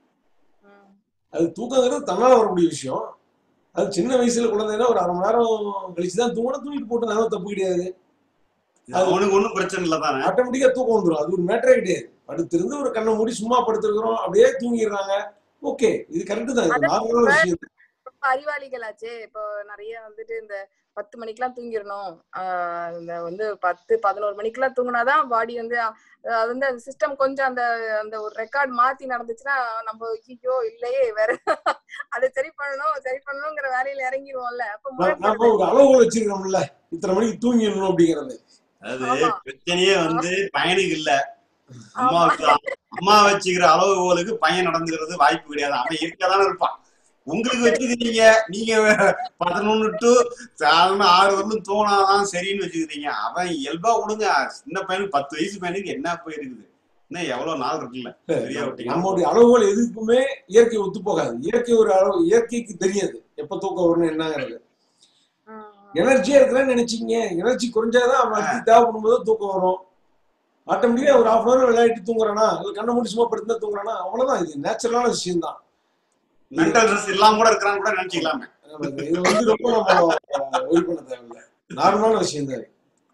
Speaker 2: அது தூக்கங்கிறது தன்னால வரக்கூடிய விஷயம் அது சின்ன வயசுல குழந்தைன்னா ஒரு அரை மணி நேரம் கழிச்சுதான் தூங்கினா தூங்கிட்டு போட்டு அதனால தப்பு கிடையாது
Speaker 3: அவனுக்கு ஒண்ணும் பிரச்சனை இல்ல தானே
Speaker 2: ஆட்டோமேட்டிக்கா தூக்கம் வந்துடும் அது ஒரு மேட்டரே கிடையாது படுத்திருந்து ஒரு கண்ணை மூடி சும்மா படுத்திருக்கிறோம் அப்படியே தூங்கிடுறாங்க ஓகே இது கரெக்ட் தான் இது நார்மலான விஷயம்
Speaker 6: ரொம்ப அறிவாளிகளாச்சே இப்போ நிறைய வந்துட்டு இந்த பத்து மணிக்கெல்லாம் தூங்கிடணும் ஆஹ் இந்த வந்து பத்து பதினோரு மணிக்கெல்லாம் தூங்கினாதான் பாடி வந்து அது வந்து அந்த சிஸ்டம் கொஞ்சம் அந்த அந்த ஒரு ரெக்கார்ட் மாத்தி நடந்துச்சுன்னா நம்ம ஐயோ இல்லையே வேற அதை சரி பண்ணணும் சரி பண்ணணுங்கிற வேலையில இறங்கிடுவோம்ல அப்ப
Speaker 2: நாம ஒரு அளவுகள் வச்சிருக்கோம்ல இத்தனை மணிக்கு தூங்கிடணும் அப்படிங்கறது
Speaker 3: அது பிரச்சனையே வந்து பையனுக்கு இல்ல அம்மாவுக்கு அம்மா வச்சுக்கிற அளவுகோலுக்கு பையன் நடந்துக்கிறது வாய்ப்பு கிடையாது அவன் இருக்கதானே இருப்பான் உங்களுக்கு வச்சுக்கிறீங்க நீங்க பதினொன்னு டு சாதாரண ஆறு வரலும் தோணாதான் சரின்னு வச்சுக்கிறீங்க அவன் இயல்பா விடுங்க சின்ன பையனுக்கு பத்து வயசு பையனுக்கு என்ன போயிருக்குது இன்னும் எவ்வளவு நாள் இருக்குல்ல சரியா விட்டீங்க
Speaker 2: நம்மளுடைய அளவுகள் எதுக்குமே இயற்கை ஒத்து போகாது இயற்கை ஒரு அளவு இயற்கைக்கு தெரியாது எப்ப தூக்கம் வரும்னு என்னங்கிறது எனர்ஜியா இருக்கிறேன்னு நினைச்சீங்க எனர்ஜி குறைஞ்சாதான் அவன் அடுத்து தேவைப்படும் போது தூக்கம் வரும் ஆட்டோமேட்டிக்கா ஒரு ஹாஃப் அன் விளையாட்டு தூங்குறானா இல்ல கண்ணை மூடி சும்மா படுத்து தூங்குறானா அவ்வளவுதான் இது நேச்சுரலான விஷயம் தான்
Speaker 3: மென்டல் ஸ்ட்ரெஸ் இல்லாம கூட இருக்கிறான்னு கூட நினைச்சுக்கலாமே
Speaker 2: இது வந்து ரொம்ப நம்ம ஒரி பண்ண தேவையில்லை நார்மலான விஷயம் தான்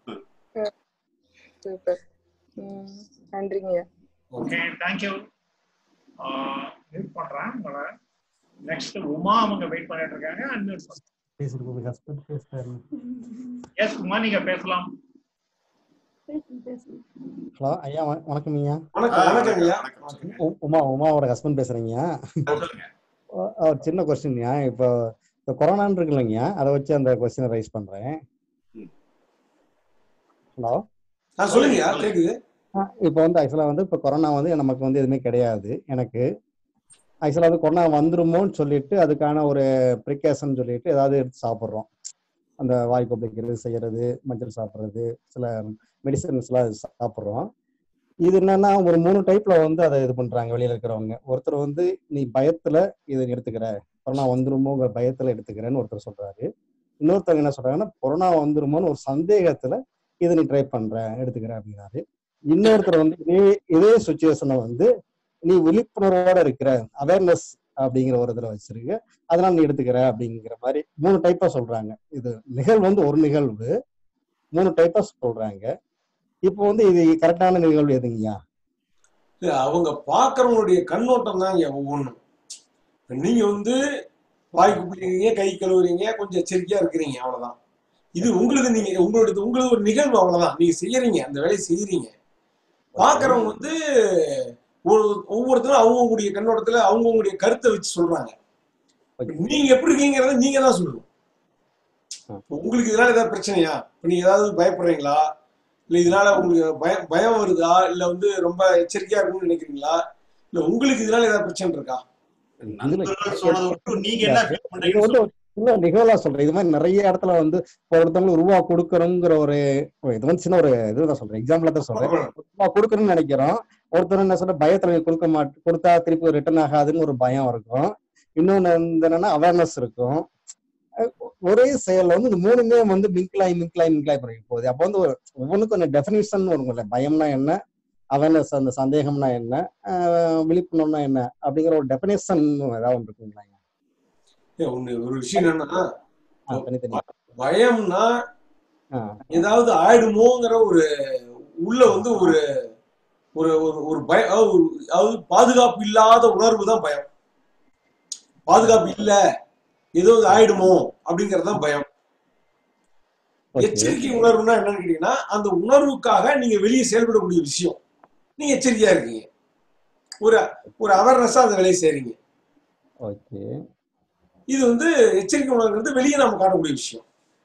Speaker 6: சூப்பர் நன்றிங்க
Speaker 1: ஓகே தேங்க்யூ மியூட் பண்றேன் உங்களை நெக்ஸ்ட் உமா அவங்க வெயிட் பண்ணிட்டு இருக்காங்க அன்மியூட் பண்றேன்
Speaker 7: பேசுறது ஹஸ்பண்ட் பேசுறாரு
Speaker 1: எஸ் உமா நீங்க பேசலாம்
Speaker 7: ஹலோ ஐயா வண- வணக்கம் ஐயா
Speaker 2: வணக்கம் வணக்கம் ஐயா
Speaker 7: உ- உமா உமாவோட ஹஸ்பண்ட் பேசுறீங்க ஒ- ஒரு சின்ன கொஸ்டின்யா இப்போ இந்த கொரோனான்னு இருக்கு இல்லைங்க அதை வச்சு அந்த கொஸ்டினை ரைஸ் பண்றேன் ஹலோ
Speaker 2: ஆ சொல்லுங்க கேக்குது
Speaker 7: இப்போ வந்து ஆக்சுவலாக வந்து இப்போ கொரோனா வந்து நமக்கு வந்து எதுவுமே கிடையாது எனக்கு ஆக்சுவலாக வந்து கொரோனா வந்துருமோன்னு சொல்லிட்டு அதுக்கான ஒரு ப்ரிகாஷன் சொல்லிட்டு ஏதாவது எடுத்து சாப்பிட்றோம் அந்த வாய் கொப்பளிக்கிறது செய்யறது மஞ்சள் சாப்பிட்றது சில மெடிசன்ஸ்லாம் சாப்பிட்றோம் இது என்னன்னா ஒரு மூணு டைப்ல வந்து அதை இது பண்றாங்க வெளியில இருக்கிறவங்க ஒருத்தர் வந்து நீ பயத்துல இது எடுத்துக்கிற கொரோனா வந்துருமோங்கிற பயத்துல எடுத்துக்கிறேன்னு ஒருத்தர் சொல்றாரு இன்னொருத்தவங்க என்ன சொல்றாங்கன்னா கொரோனா வந்துருமோன்னு ஒரு சந்தேகத்துல இதை நீ ட்ரை பண்ற எடுத்துக்கிற அப்படிங்கிறாரு இன்னொருத்தர் வந்து இதே இதே சுச்சுவேஷனை வந்து நீ விழிப்புணர்வோட இருக்கிற அவேர்னஸ் அப்படிங்கிற ஒரு இதுல வச்சிருக்கு அதனால நீ எடுத்துக்கிற அப்படிங்கிற மாதிரி மூணு டைப்பா சொல்றாங்க இது நிகழ்வு வந்து ஒரு நிகழ்வு மூணு டைப்பா சொல்றாங்க இப்போ வந்து இது கரெக்டான நிகழ்வு எதுங்கய்யா
Speaker 2: இல்ல, அவங்க பாக்குறவங்களுடைய கண்ணோட்டம் தான் இங்க ஒவ்வொன்றும் நீங்க வந்து வாய் குப்பிடுறீங்க கை கழுவுறீங்க கொஞ்சம் எச்சரிக்கையா இருக்கிறீங்க அவ்வளவுதான் இது உங்களுக்கு நீங்க உங்களுடைய உங்களுக்கு ஒரு நிகழ்வு அவ்வளவுதான் நீங்க செய்யறீங்க அந்த வேலையை செய்யறீங்க பாக்குறவங்க வந்து ஒரு ஒவ்வொருத்தரும் அவங்கவுங்களுடைய கண்ணோட்டத்துல அவங்கவுங்களுடைய கருத்தை வச்சு சொல்றாங்க நீங்க எப்படி இருக்கீங்கிறத நீங்க தான் சொல்லணும் உங்களுக்கு இதனால ஏதாவது பிரச்சனையா இப்ப நீங்க ஏதாவது பயப்படுறீங்களா இல்ல இதனால உங்களுக்கு பயம் பயம் வருதா இல்ல வந்து ரொம்ப எச்சரிக்கையா இருக்கணும்னு நினைக்கிறீங்களா இல்ல உங்களுக்கு இதனால ஏதாவது பிரச்சனை இருக்கா
Speaker 7: இதுல
Speaker 3: நண்பர்கள் சொன்னதை விட்டு நீங்க என்ன ஃபீல்
Speaker 7: இது
Speaker 3: பண்றீங்கன்னு
Speaker 7: வந்து
Speaker 3: சொல்லுங்க
Speaker 7: ஒரு சின்ன நிகழ்வா சொல்றேன் இது மாதிரி நிறைய இடத்துல வந்து இப்போ ஒருத்தவங்களுக்கு ரூபா கொடுக்கணுங்கிற ஒரு ஒரு இது வந்து சின்ன ஒரு இதுதான் சொல்றேன் எக்ஸாம்பிளா தான் சொல்றேன் ரூபா கொடுக்கணும்னு நினைக்கிறோம் ஒருத்தர் என்ன சொல்ற பயத்துல நீ கொடுக்க மாட்டு கொடுத்தா திருப்பி ரிட்டர்ன் ஆகாதுன்னு ஒரு பயம் இருக்கும் இன்னொன்னு வந்து என்னன்னா அவேர்னஸ் இருக்கும் அஹ் ஒரே செயல்ல வந்து இந்த மூணுமே வந்து மிங்க்லாய் மிங்க்லாய் மிங்க்லாய் பண்ணி போகுது அப்போ வந்து ஒரு ஒவ்வொன்றுக்கும் கொஞ்சம் டெஃபினிஷன் வரும்ல பயம்னா என்ன அவேர்னஸ் அந்த சந்தேகம்னா என்ன அஹ் விழிப்புணர்வுனா என்ன அப்படிங்கிற ஒரு டெஃபினேஷன் ஏதாவது ஒன்று இருக்குங்களா
Speaker 2: ஏன் ஒண்ணு ஒரு விஷயம் என்னன்னா
Speaker 7: ஆ, தனித்தனி
Speaker 2: பயம்னா
Speaker 7: ஆ
Speaker 2: ஏதாவது ஆயிடுமோங்கிற ஒரு உள்ள வந்து ஒரு ஒரு ஒரு ஒரு பய அதாவது ஒரு- அதாவது பாதுகாப்பு இல்லாத உணர்வு தான் பயம் பாதுகாப்பு இல்ல ஏதோ இது ஆயிடுமோ அப்படிங்கறது தான் பயம்
Speaker 7: ஓகே
Speaker 2: எச்சரிக்கை உணர்வுனா என்னன்னு கேட்டீங்கன்னா அந்த உணர்வுக்காக நீங்க வெளியே செயல்படக்கூடிய விஷயம் நீங்க எச்சரிக்கையா இருக்கீங்க ஒரு ஒரு அவேர்னஸா அந்த வேலையை செய்றீங்க
Speaker 7: ஓகே
Speaker 2: இது வந்து எச்சரிக்கை உணர்வுங்கிறது வெளியே நம்ம காணக்கூடிய விஷயம்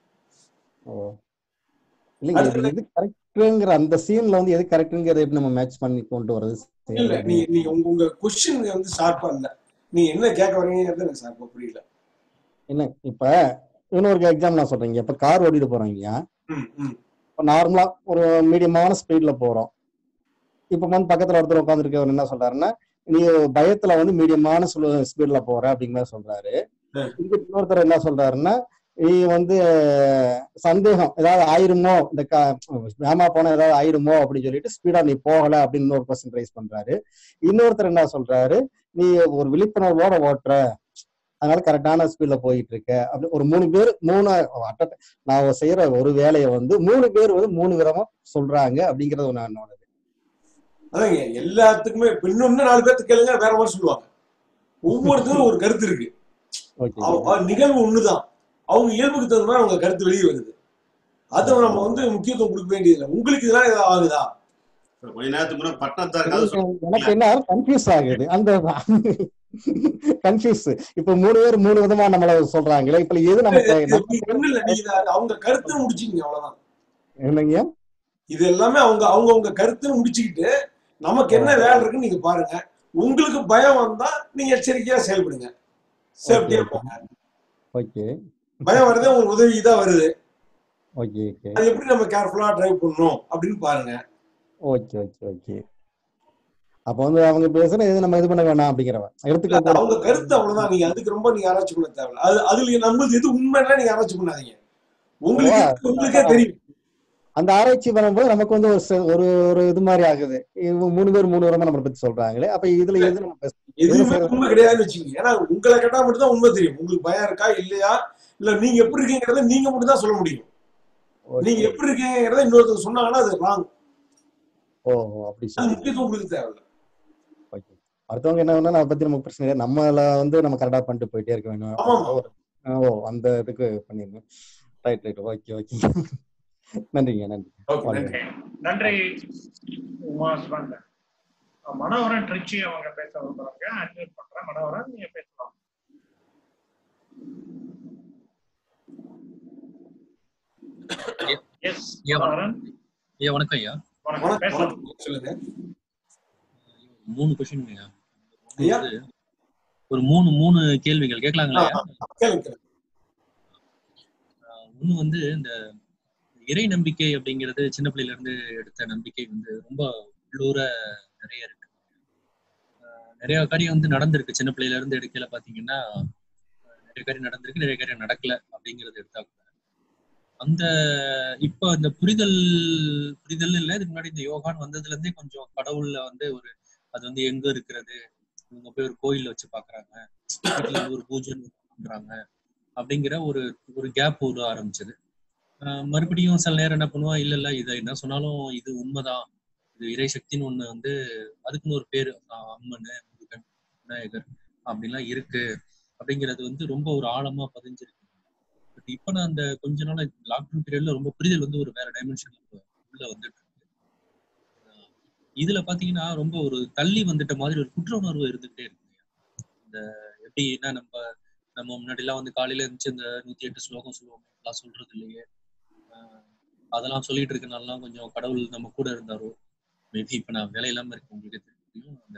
Speaker 7: ஓ இல்லைங்க இது
Speaker 2: அடுத்தது
Speaker 7: எது கரெக்டுங்கிற அந்த சீன்ல வந்து எது கரெக்டுங்கிறத எப்படி நம்ம மேட்ச் பண்ணி கொண்டு வர்றது
Speaker 2: இல்ல
Speaker 7: செய்யறது
Speaker 2: நீங்க நீங்க உங்க உங்க கொஸ்டின் வந்து ஷார்ப்பா இல்ல நீங்க என்ன கேட்க வரீங்கிறது எனக்கு ஷார்ப்பா புரியல
Speaker 7: என்ன இப்ப இன்னொரு எக்ஸாம் நான் சொல்றேங்க இப்ப கார் ஓட்டிட்டு போறோங்க
Speaker 2: ம் ம்
Speaker 7: இப்போ நார்மலா ஒரு மீடியமான ஸ்பீட்ல போறோம் இப்ப வந்து பக்கத்துல ஒருத்தர் உட்காந்துருக்கவர் என்ன சொல்றாருன்னா நீ பயத்துல வந்து மீடியமான ஸ்பீட்ல போற அப்படிங்கிற மாதிரி சொல்றாரு
Speaker 2: ம்.
Speaker 7: இங்க இன்னொருத்தர் என்ன சொல்றாருன்னா நீ வந்து அஹ், சந்தேகம் ஏதாவது ஆயிருமோ இந்த கா வேமா போனா ஏதாவது ஆயிருமோ அப்படின்னு சொல்லிட்டு ஸ்பீடா நீ போகல அப்படின்னு இன்னொரு கொஸ்டின் ரைஸ் பண்றாரு இன்னொருத்தர் என்ன சொல்றாரு நீ ஒரு விழிப்புணர்வோட ஓட்டுற அதனால கரெக்டான ஸ்பீட்ல போயிட்டு இருக்க அப்படி ஒரு மூணு பேர் மூணு at a- நான் செய்யற ஒரு வேலையை வந்து மூணு பேர் வந்து மூணு விதமா சொல்றாங்க அப்படிங்கறது ஒண்ணு என்னோட
Speaker 2: அதாங்க எல்லாத்துக்குமே இப்ப இன்னொன்னு நாலு பேர்த்து கேளுங்க வேற மாதிரி சொல்லுவாங்க ஒவ்வொருத்தரும் ஒரு கருத்து இருக்கு
Speaker 7: ஓகே
Speaker 2: அவ- அவ- நிகழ்வு ஒண்ணுதான் அவங்க இயல்புக்கு தகுந்த மாதிரி அவங்க கருத்து வெளியே வருது அதை நம்ம வந்து முக்கியத்துவம் கொடுக்க வேண்டியதில்லை உங்களுக்கு இதெல்லாம் ஏதாவது ஆகுதா
Speaker 3: கொஞ்ச நேரத்துக்கு முன்னாடி பட்டணத்தார் கதை சொன்னாங்க
Speaker 7: எனக்கு என்ன கன்ஃபியூஸ் ஆகுது அந்த கன்ஃபியூஸ் இப்ப மூணு பேர் மூணு விதமா நம்மள சொல்றாங்களே இப்ப எது நமக்கு
Speaker 2: நீங்க ஒண்ணு இல்ல நீங்க இதை அவங்க கருத்துன்னு முடிச்சுக்கீங்க அவ்வளவுதான்
Speaker 7: என்னங்க
Speaker 2: இது எல்லாமே அவங்க அவங்க அவங்க கருத்துன்னு முடிச்சுக்கிட்டு நமக்கு என்ன வேலை இருக்குன்னு நீங்க பாருங்க உங்களுக்கு பயம் வந்தா நீங்க எச்சரிக்கையா செயல்படுங்க சேஃப்டியா போங்க
Speaker 7: ஓகே
Speaker 2: பயம் வருது உங்களுக்கு உதவி தான் வருது
Speaker 7: ஓகே ஓகே
Speaker 2: அது எப்படி நம்ம கேர்ஃபுல்லா டிரைவ் பண்ணணும் அப்படின்னு பாருங்க
Speaker 7: ஓகே ஓகே ஓகே அப்ப வந்து அவங்க பேசுற எது நம்ம இது பண்ண வேணாம் அப்படிங்கிறவ
Speaker 2: இல்ல,
Speaker 7: எடுத்துக்க
Speaker 2: அது அவங்க கருத்து அவ்வளவுதான் நீங்க அதுக்கு ரொம்ப நீங்க ஆராய்ச்சி பண்ண தேவையில்ல அது அதுல நம்மளுக்கு எது உண்மைன்னா நீங்க ஆராய்ச்சி பண்ணாதீங்க உங்களுக்கு
Speaker 7: ஓ,
Speaker 2: உங்களுக்கே தெரியும்
Speaker 7: அந்த ஆராய்ச்சி பண்ணும்போது நமக்கு வந்து ஒரு ச- ஒரு ஒரு இது மாதிரி ஆகுது இவங்க மூணு பேர் மூணு விதமா நம்மளை பத்தி சொல்றாங்களே அப்ப இதுல எது நம்ம பேச- எது
Speaker 2: எதுவுமே
Speaker 7: செய்யறது?
Speaker 2: உண்மை கிடையாதுன்னு வச்சுக்கோங்க ஏன்னா உங்களை கேட்டா மட்டும் தான் உண்மை தெரியும் உங்களுக்கு பயம் இருக்கா இல்லையா இல்ல நீங்க எப்படி இருக்கீங்கிறத நீங்க மட்டும் தான் சொல்ல முடியும்
Speaker 7: ஓகே.
Speaker 2: நீங்க எப்படி இருக்கீங்கிறத இன்னொருத்தர் சொன்னாங்கன்னா அது ராங்
Speaker 7: ஓ அப்படி
Speaker 2: அது
Speaker 7: சொல்லி
Speaker 2: முக்கியத்துவம் கொடுக்க தேவையில்ல
Speaker 7: ஓகே அடுத்தவங்க என்ன வேணா அதை பத்தி நமக்கு பிரச்சனை இல்லை நம்மள வந்து நம்ம கரெக்டா பண்ணிட்டு போயிட்டே இருக்க வேணும்
Speaker 2: ஆமாமா.
Speaker 7: ஒரு- ஓ அந்த இதுக்கு பண்ணிருங்க ரைட் ரைட் ஓகே ஓகே நன்றிங்க நன்றி
Speaker 2: ஓகே
Speaker 7: வாழ்க.
Speaker 2: நன்றி
Speaker 1: நன்றி உமா சுரங்க மனோகரன் ட்ரிச்சி அவங்க பேச விரும்புறாங்க அன்மியூட் பண்றேன் மனோகரன் நீங்க பேசலாம் எஸ்
Speaker 8: ஐயா, வணக்கம்.
Speaker 1: மனோகரன்
Speaker 8: ஐயா வணக்கம் ஐயா
Speaker 1: வணக்கம்
Speaker 2: வணக்கம்
Speaker 1: பேசலாம்
Speaker 2: வணக்கம் சொல்லுங்க
Speaker 8: மூணு கொஸ்டின் ஐயா ஒண்ணு
Speaker 2: ஐயா.
Speaker 8: வந்து ஒரு மூணு மூணு கேள்விகள் கேட்கலாங்களா ஐயா?
Speaker 2: கேளுங்க கேளுங்க.
Speaker 8: ஆஹ் ஒண்ணு வந்து இந்த இறை நம்பிக்கை அப்படிங்கிறது சின்ன பிள்ளையில இருந்து எடுத்த நம்பிக்கை வந்து ரொம்ப உள்ளூர நிறைய இருக்கு ஆஹ் நிறைய காரியம் வந்து நடந்திருக்கு சின்ன பிள்ளையில இருந்து எடுக்கையில பாத்தீங்கன்னா ஆஹ் நிறைய காரியம் நடந்திருக்கு நிறைய காரியம் நடக்கல அப்படிங்கறது எடுத்தா கூட அந்த இப்ப இந்த புரிதல் புரிதல் இல்ல இதுக்கு முன்னாடி இந்த யோகான்னு வந்ததுல இருந்தே கொஞ்சம் கடவுள்ல வந்து ஒரு அது வந்து எங்க இருக்கிறது இவங்க போய் ஒரு கோயில்ல வச்சு பாக்குறாங்க வீட்டுல வந்து ஒரு பூஜை பண்றாங்க அப்படிங்கிற ஒரு ஒரு கேப் உருவ ஆரம்பிச்சது ஆஹ் மறுபடியும் சில நேரம் என்ன பண்ணுவான் இல்ல இல்ல இதை என்ன சொன்னாலும் இது உண்மைதான் இது இறை சக்தின்னு ஒண்ணு வந்து அதுக்குன்னு ஒரு பேரு ஆஹ் அம்மன் முருகன் விநாயகர் அப்படின்லாம் இருக்கு அப்படிங்கிறது வந்து ரொம்ப ஒரு ஆழமா பதிஞ்சிருக்கு பட் இப்ப நான் அந்த கொஞ்ச நாள் லாக்டவுன் பீரியட்ல ரொம்ப புரிதல் வந்து ஒரு வேற டைமென்ஷன்ல உள்ள வந்துட்டு இருக்கு ஆஹ் இதுல பாத்தீங்கன்னா ரொம்ப ஒரு தள்ளி வந்துட்ட மாதிரி ஒரு குற்ற உணர்வு இருந்துகிட்டே இருக்கு இந்த எப்படின்னா நம்ம நம்ம முன்னாடி எல்லாம் வந்து காலையில இருந்துச்சு இந்த நூத்தி எட்டு ஸ்லோகம் சொல்லுவோம் அதெல்லாம் சொல்றது இல்லையே ஆஹ் அதெல்லாம் சொல்லிட்டு இருக்கனாலாம் கொஞ்சம் கடவுள் நம்ம கூட இருந்தாரோ மேபி இப்ப நான் வேலை இல்லாம இருக்கேன் உங்களுக்கு தெரியும் அந்த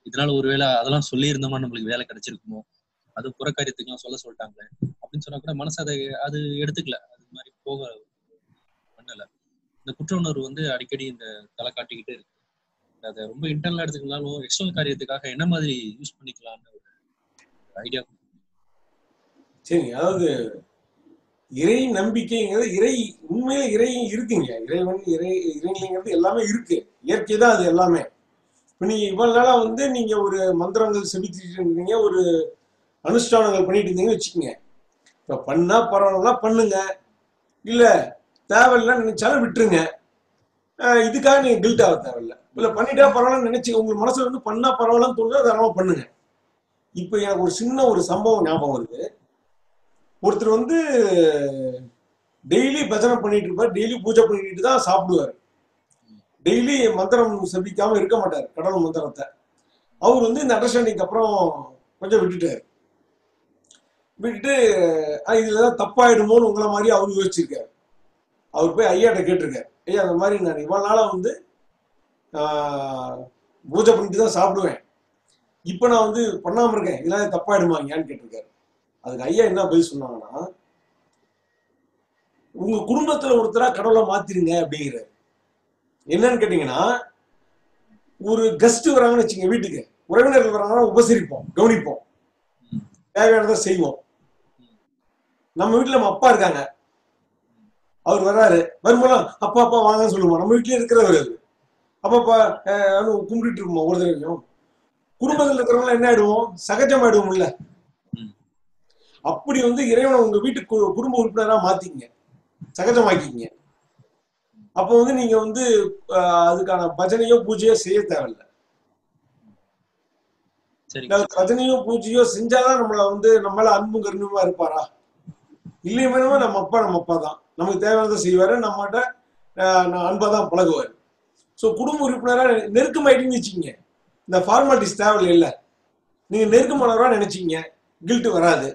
Speaker 8: இதனால ஒருவேளை அதெல்லாம் சொல்லியிருந்தோமா நம்மளுக்கு வேலை கிடைச்சிருக்குமோ அது புறக்காரியத்துக்குலாம் சொல்ல சொல்லிட்டாங்களே அப்படின்னு சொன்னா கூட மனசு அதை அது எடுத்துக்கல அது மாதிரி போக பண்ணல இந்த குற்ற உணர்வு வந்து அடிக்கடி இந்த தலை காட்டிக்கிட்டே இருக்கு அதை ரொம்ப இன்டர்னலா எடுத்துக்கனாலும் எக்ஸ்டர்னல் காரியத்துக்காக என்ன மாதிரி யூஸ் பண்ணிக்கலாம்னு ஒரு ஐடியா
Speaker 2: சரிங்க அதாவது இறை நம்பிக்கைங்கிறது இறை உண்மையில இறை இருக்குங்க இறைவன் இறை இறைநிலைங்கிறது எல்லாமே இருக்கு இயற்கை தான் அது எல்லாமே இப்போ நீங்க இவ்வளவு நாளா வந்து நீங்க ஒரு மந்திரங்கள் செபிச்சுட்டு இருந்தீங்க ஒரு அனுஷ்டானங்கள் பண்ணிட்டு இருந்தீங்கன்னு வச்சுக்கோங்க இப்போ பண்ணா பரவாயில்லனா பண்ணுங்க இல்ல தேவையில்லைன்னு நினைச்சாலும் விட்டுருங்க அஹ் இதுக்காக நீங்க கில்ட் ஆக தேவையில்ல இல்ல பண்ணிட்டா பரவாயில்லன்னு நினைச்சு உங்க மனசுல வந்து பண்ணா பரவாயில்லன்னு தோணுதா தாராளமா பண்ணுங்க இப்போ எனக்கு ஒரு சின்ன ஒரு சம்பவம் ஞாபகம் வருது ஒருத்தர் வந்து டெய்லி பஜனை பண்ணிட்டு இருப்பார் டெய்லி பூஜை பண்ணிட்டு தான் சாப்பிடுவார் டெய்லி மந்திரம் செபிக்காம இருக்க மாட்டார் கடவுள் மந்திரத்தை அவர் வந்து இந்த அண்டர்ஸ்டாண்டிங் அப்புறம் கொஞ்சம் விட்டுட்டார் விட்டுட்டு "அஹ் இதுல ஏதாவது தப்பாயிடுமோன்னு உங்களை மாதிரி அவர் யோசிச்சிருக்காரு அவர் போய் ஐயாட்ட கேட்டிருக்காரு ஐயா அந்த மாதிரி நான் இவ்வளவு நாளா வந்து ஆஹ், பூஜை பண்ணிட்டு தான் சாப்பிடுவேன் இப்போ நான் வந்து பண்ணாம இருக்கேன் இதெல்லாம் தப்பாயிடுமாங்கயான்னு கேட்டிருக்காரு அதுக்கு ஐயா என்ன பதில் சொன்னாங்கன்னா உங்க குடும்பத்துல ஒருத்தரா கடவுளை மாத்திருங்க அப்படிங்கிறாரு என்னன்னு கேட்டீங்கன்னா ஒரு கெஸ்ட் வராங்கன்னு வச்சுங்க வீட்டுக்கு உறவினர்கள் வராங்கன்னா உபசரிப்போம் கவனிப்போம் தேவையானதை செய்வோம் நம்ம வீட்டுல நம்ம அப்பா இருக்காங்க அவர் வர்றாரு வரும்போது அப்பா அப்பா வாங்கன்னு சொல்லுவோம் நம்ம வீட்லயே இருக்கிறவர் அது அப்பா அப்பா அஹ், கும்பிட்டுட்டு இருப்போம் ஒரு தடவையும் குடும்பத்தில் இருக்கிறவங்க என்ன ஆயிடுவோம் சகஜமாயிடுவோம் இல்ல
Speaker 8: ம்.
Speaker 2: அப்படி வந்து இறைவனை உங்க வீட்டுக்கு கு- குடும்ப உறுப்பினரா மாத்திக்கங்க சகஜமாக்கிக்கங்க அப்போ வந்து நீங்க வந்து ஆஹ், அதுக்கான பஜனையோ பூஜையோ செய்ய தேவையில்ல
Speaker 8: சரி
Speaker 2: இந்த பஜனையோ பூஜையோ செஞ்சாதான் நம்மள வந்து நம்ம மேல அன்பும் கருணுமா இருப்பாரா இல்லையுமே நம்ம அப்பா நம்ம அப்பா தான் நமக்கு தேவையானதை செய்வாரு நம்மகிட்ட ஆஹ், அன்பா தான் பழகுவாரு ஸோ குடும்ப உறுப்பினரா நெருக்கமாயிட்டீங்கன்னு வச்சுக்கோங்க இந்த ஃபார்மாலிட்டிஸ் தேவையில்லை இல்ல நீங்க நெருக்கமானவரா நினைச்சீங்க கில்ட் வராது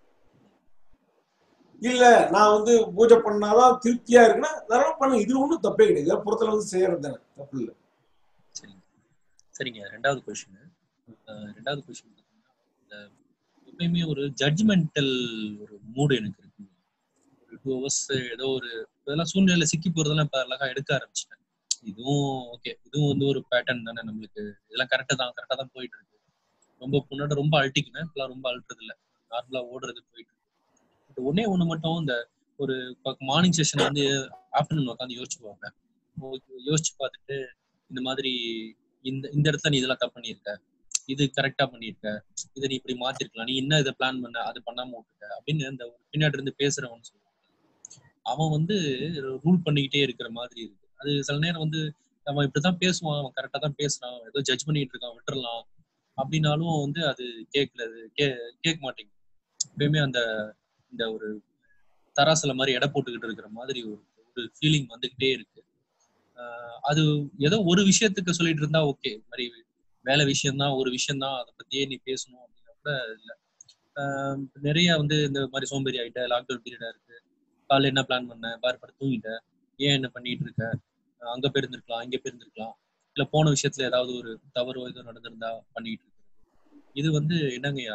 Speaker 2: இல்ல நான் வந்து பூஜை பண்ணாதான் திருப்தியா இருக்குன்னா தாராளமா பண்ணுங்க இது ஒன்றும் தப்பே கிடையாது இதெல்லாம் புறத்துல வந்து செய்யறது தானே தப்பு இல்லை
Speaker 8: சரிங்க சரிங்க ரெண்டாவது கொஸ்டின் ரெண்டாவது கொஸ்டின் பார்த்தீங்கன்னா இந்த எப்பயுமே ஒரு ஜட்ஜ்மெண்டல் ஒரு மூடு எனக்கு இருக்கு ஒரு டூ ஹவர்ஸ் ஏதோ ஒரு இதெல்லாம் சூழ்நிலையில சிக்கி போறதெல்லாம் இப்ப அழகா எடுக்க ஆரம்பிச்சிட்டேன் இதுவும் ஓகே இதுவும் வந்து ஒரு பேட்டர்ன் தானே நம்மளுக்கு இதெல்லாம் கரெக்டா தான் கரெக்டா தான் போயிட்டு இருக்கு ரொம்ப முன்னாடி ரொம்ப அழட்டிக்குவேன் இப்பெல்லாம் ரொம்ப அழுறது இல்ல நார்மலா ஓடுறது போயிட்டு இருக்கு பட் ஒன்னே ஒண்ணு மட்டும் இந்த ஒரு மார்னிங் செஷன் வந்து ஆஃப்டர்நூன் உட்காந்து யோசிச்சு பார்ப்பேன் ஓ- யோசிச்சு பார்த்துட்டு இந்த மாதிரி இந்த இந்த இடத்துல நீ இதெல்லாம் தப்பு பண்ணியிருக்க இது கரெக்டா பண்ணியிருக்க இதை நீ இப்படி மாத்திருக்கலாம் நீ என்ன இதை பிளான் பண்ண அது பண்ணாம விட்டுட்ட அப்படின்னு இந்த ஒரு பின்னாடி இருந்து பேசுறவன் சொல்லுவாங்க அவன் வந்து ரூல் பண்ணிக்கிட்டே இருக்கிற மாதிரி இருக்கு அது சில நேரம் வந்து அவன் இப்படிதான் பேசுவான் அவன் கரெக்டா தான் பேசுறான் ஏதோ ஜட்ஜ் பண்ணிட்டு இருக்கான் விட்டுறலாம் அப்படின்னாலும் வந்து அது கேட்கறது கே கேட்க மாட்டேங்குது எப்பயுமே அந்த இந்த ஒரு தராசுல மாதிரி எடை போட்டுக்கிட்டு இருக்கிற மாதிரி ஒரு ஒரு ஃபீலிங் வந்துகிட்டே இருக்கு ஆஹ் அது ஏதோ ஒரு விஷயத்துக்கு சொல்லிட்டு இருந்தா ஓகே மாதிரி வேலை விஷயம்தான் ஒரு விஷயம்தான் அதை பத்தியே நீ பேசணும் அப்படின்னா கூட இல்ல ஆஹ் நிறைய வந்து இந்த மாதிரி சோம்பேறி ஆயிட்ட லாக்டவுன் பீரியடா இருக்கு காலைல என்ன பிளான் பண்ண பாரு பாரு தூங்கிட்ட ஏன் என்ன பண்ணிட்டு இருக்க ஆஹ் அங்க போயிருந்திருக்கலாம் இங்க போயிருந்திருக்கலாம் இல்ல போன விஷயத்துல ஏதாவது ஒரு தவறோ ஏதோ நடந்திருந்தா பண்ணிட்டு இருக்கிறது இது வந்து என்னங்கய்யா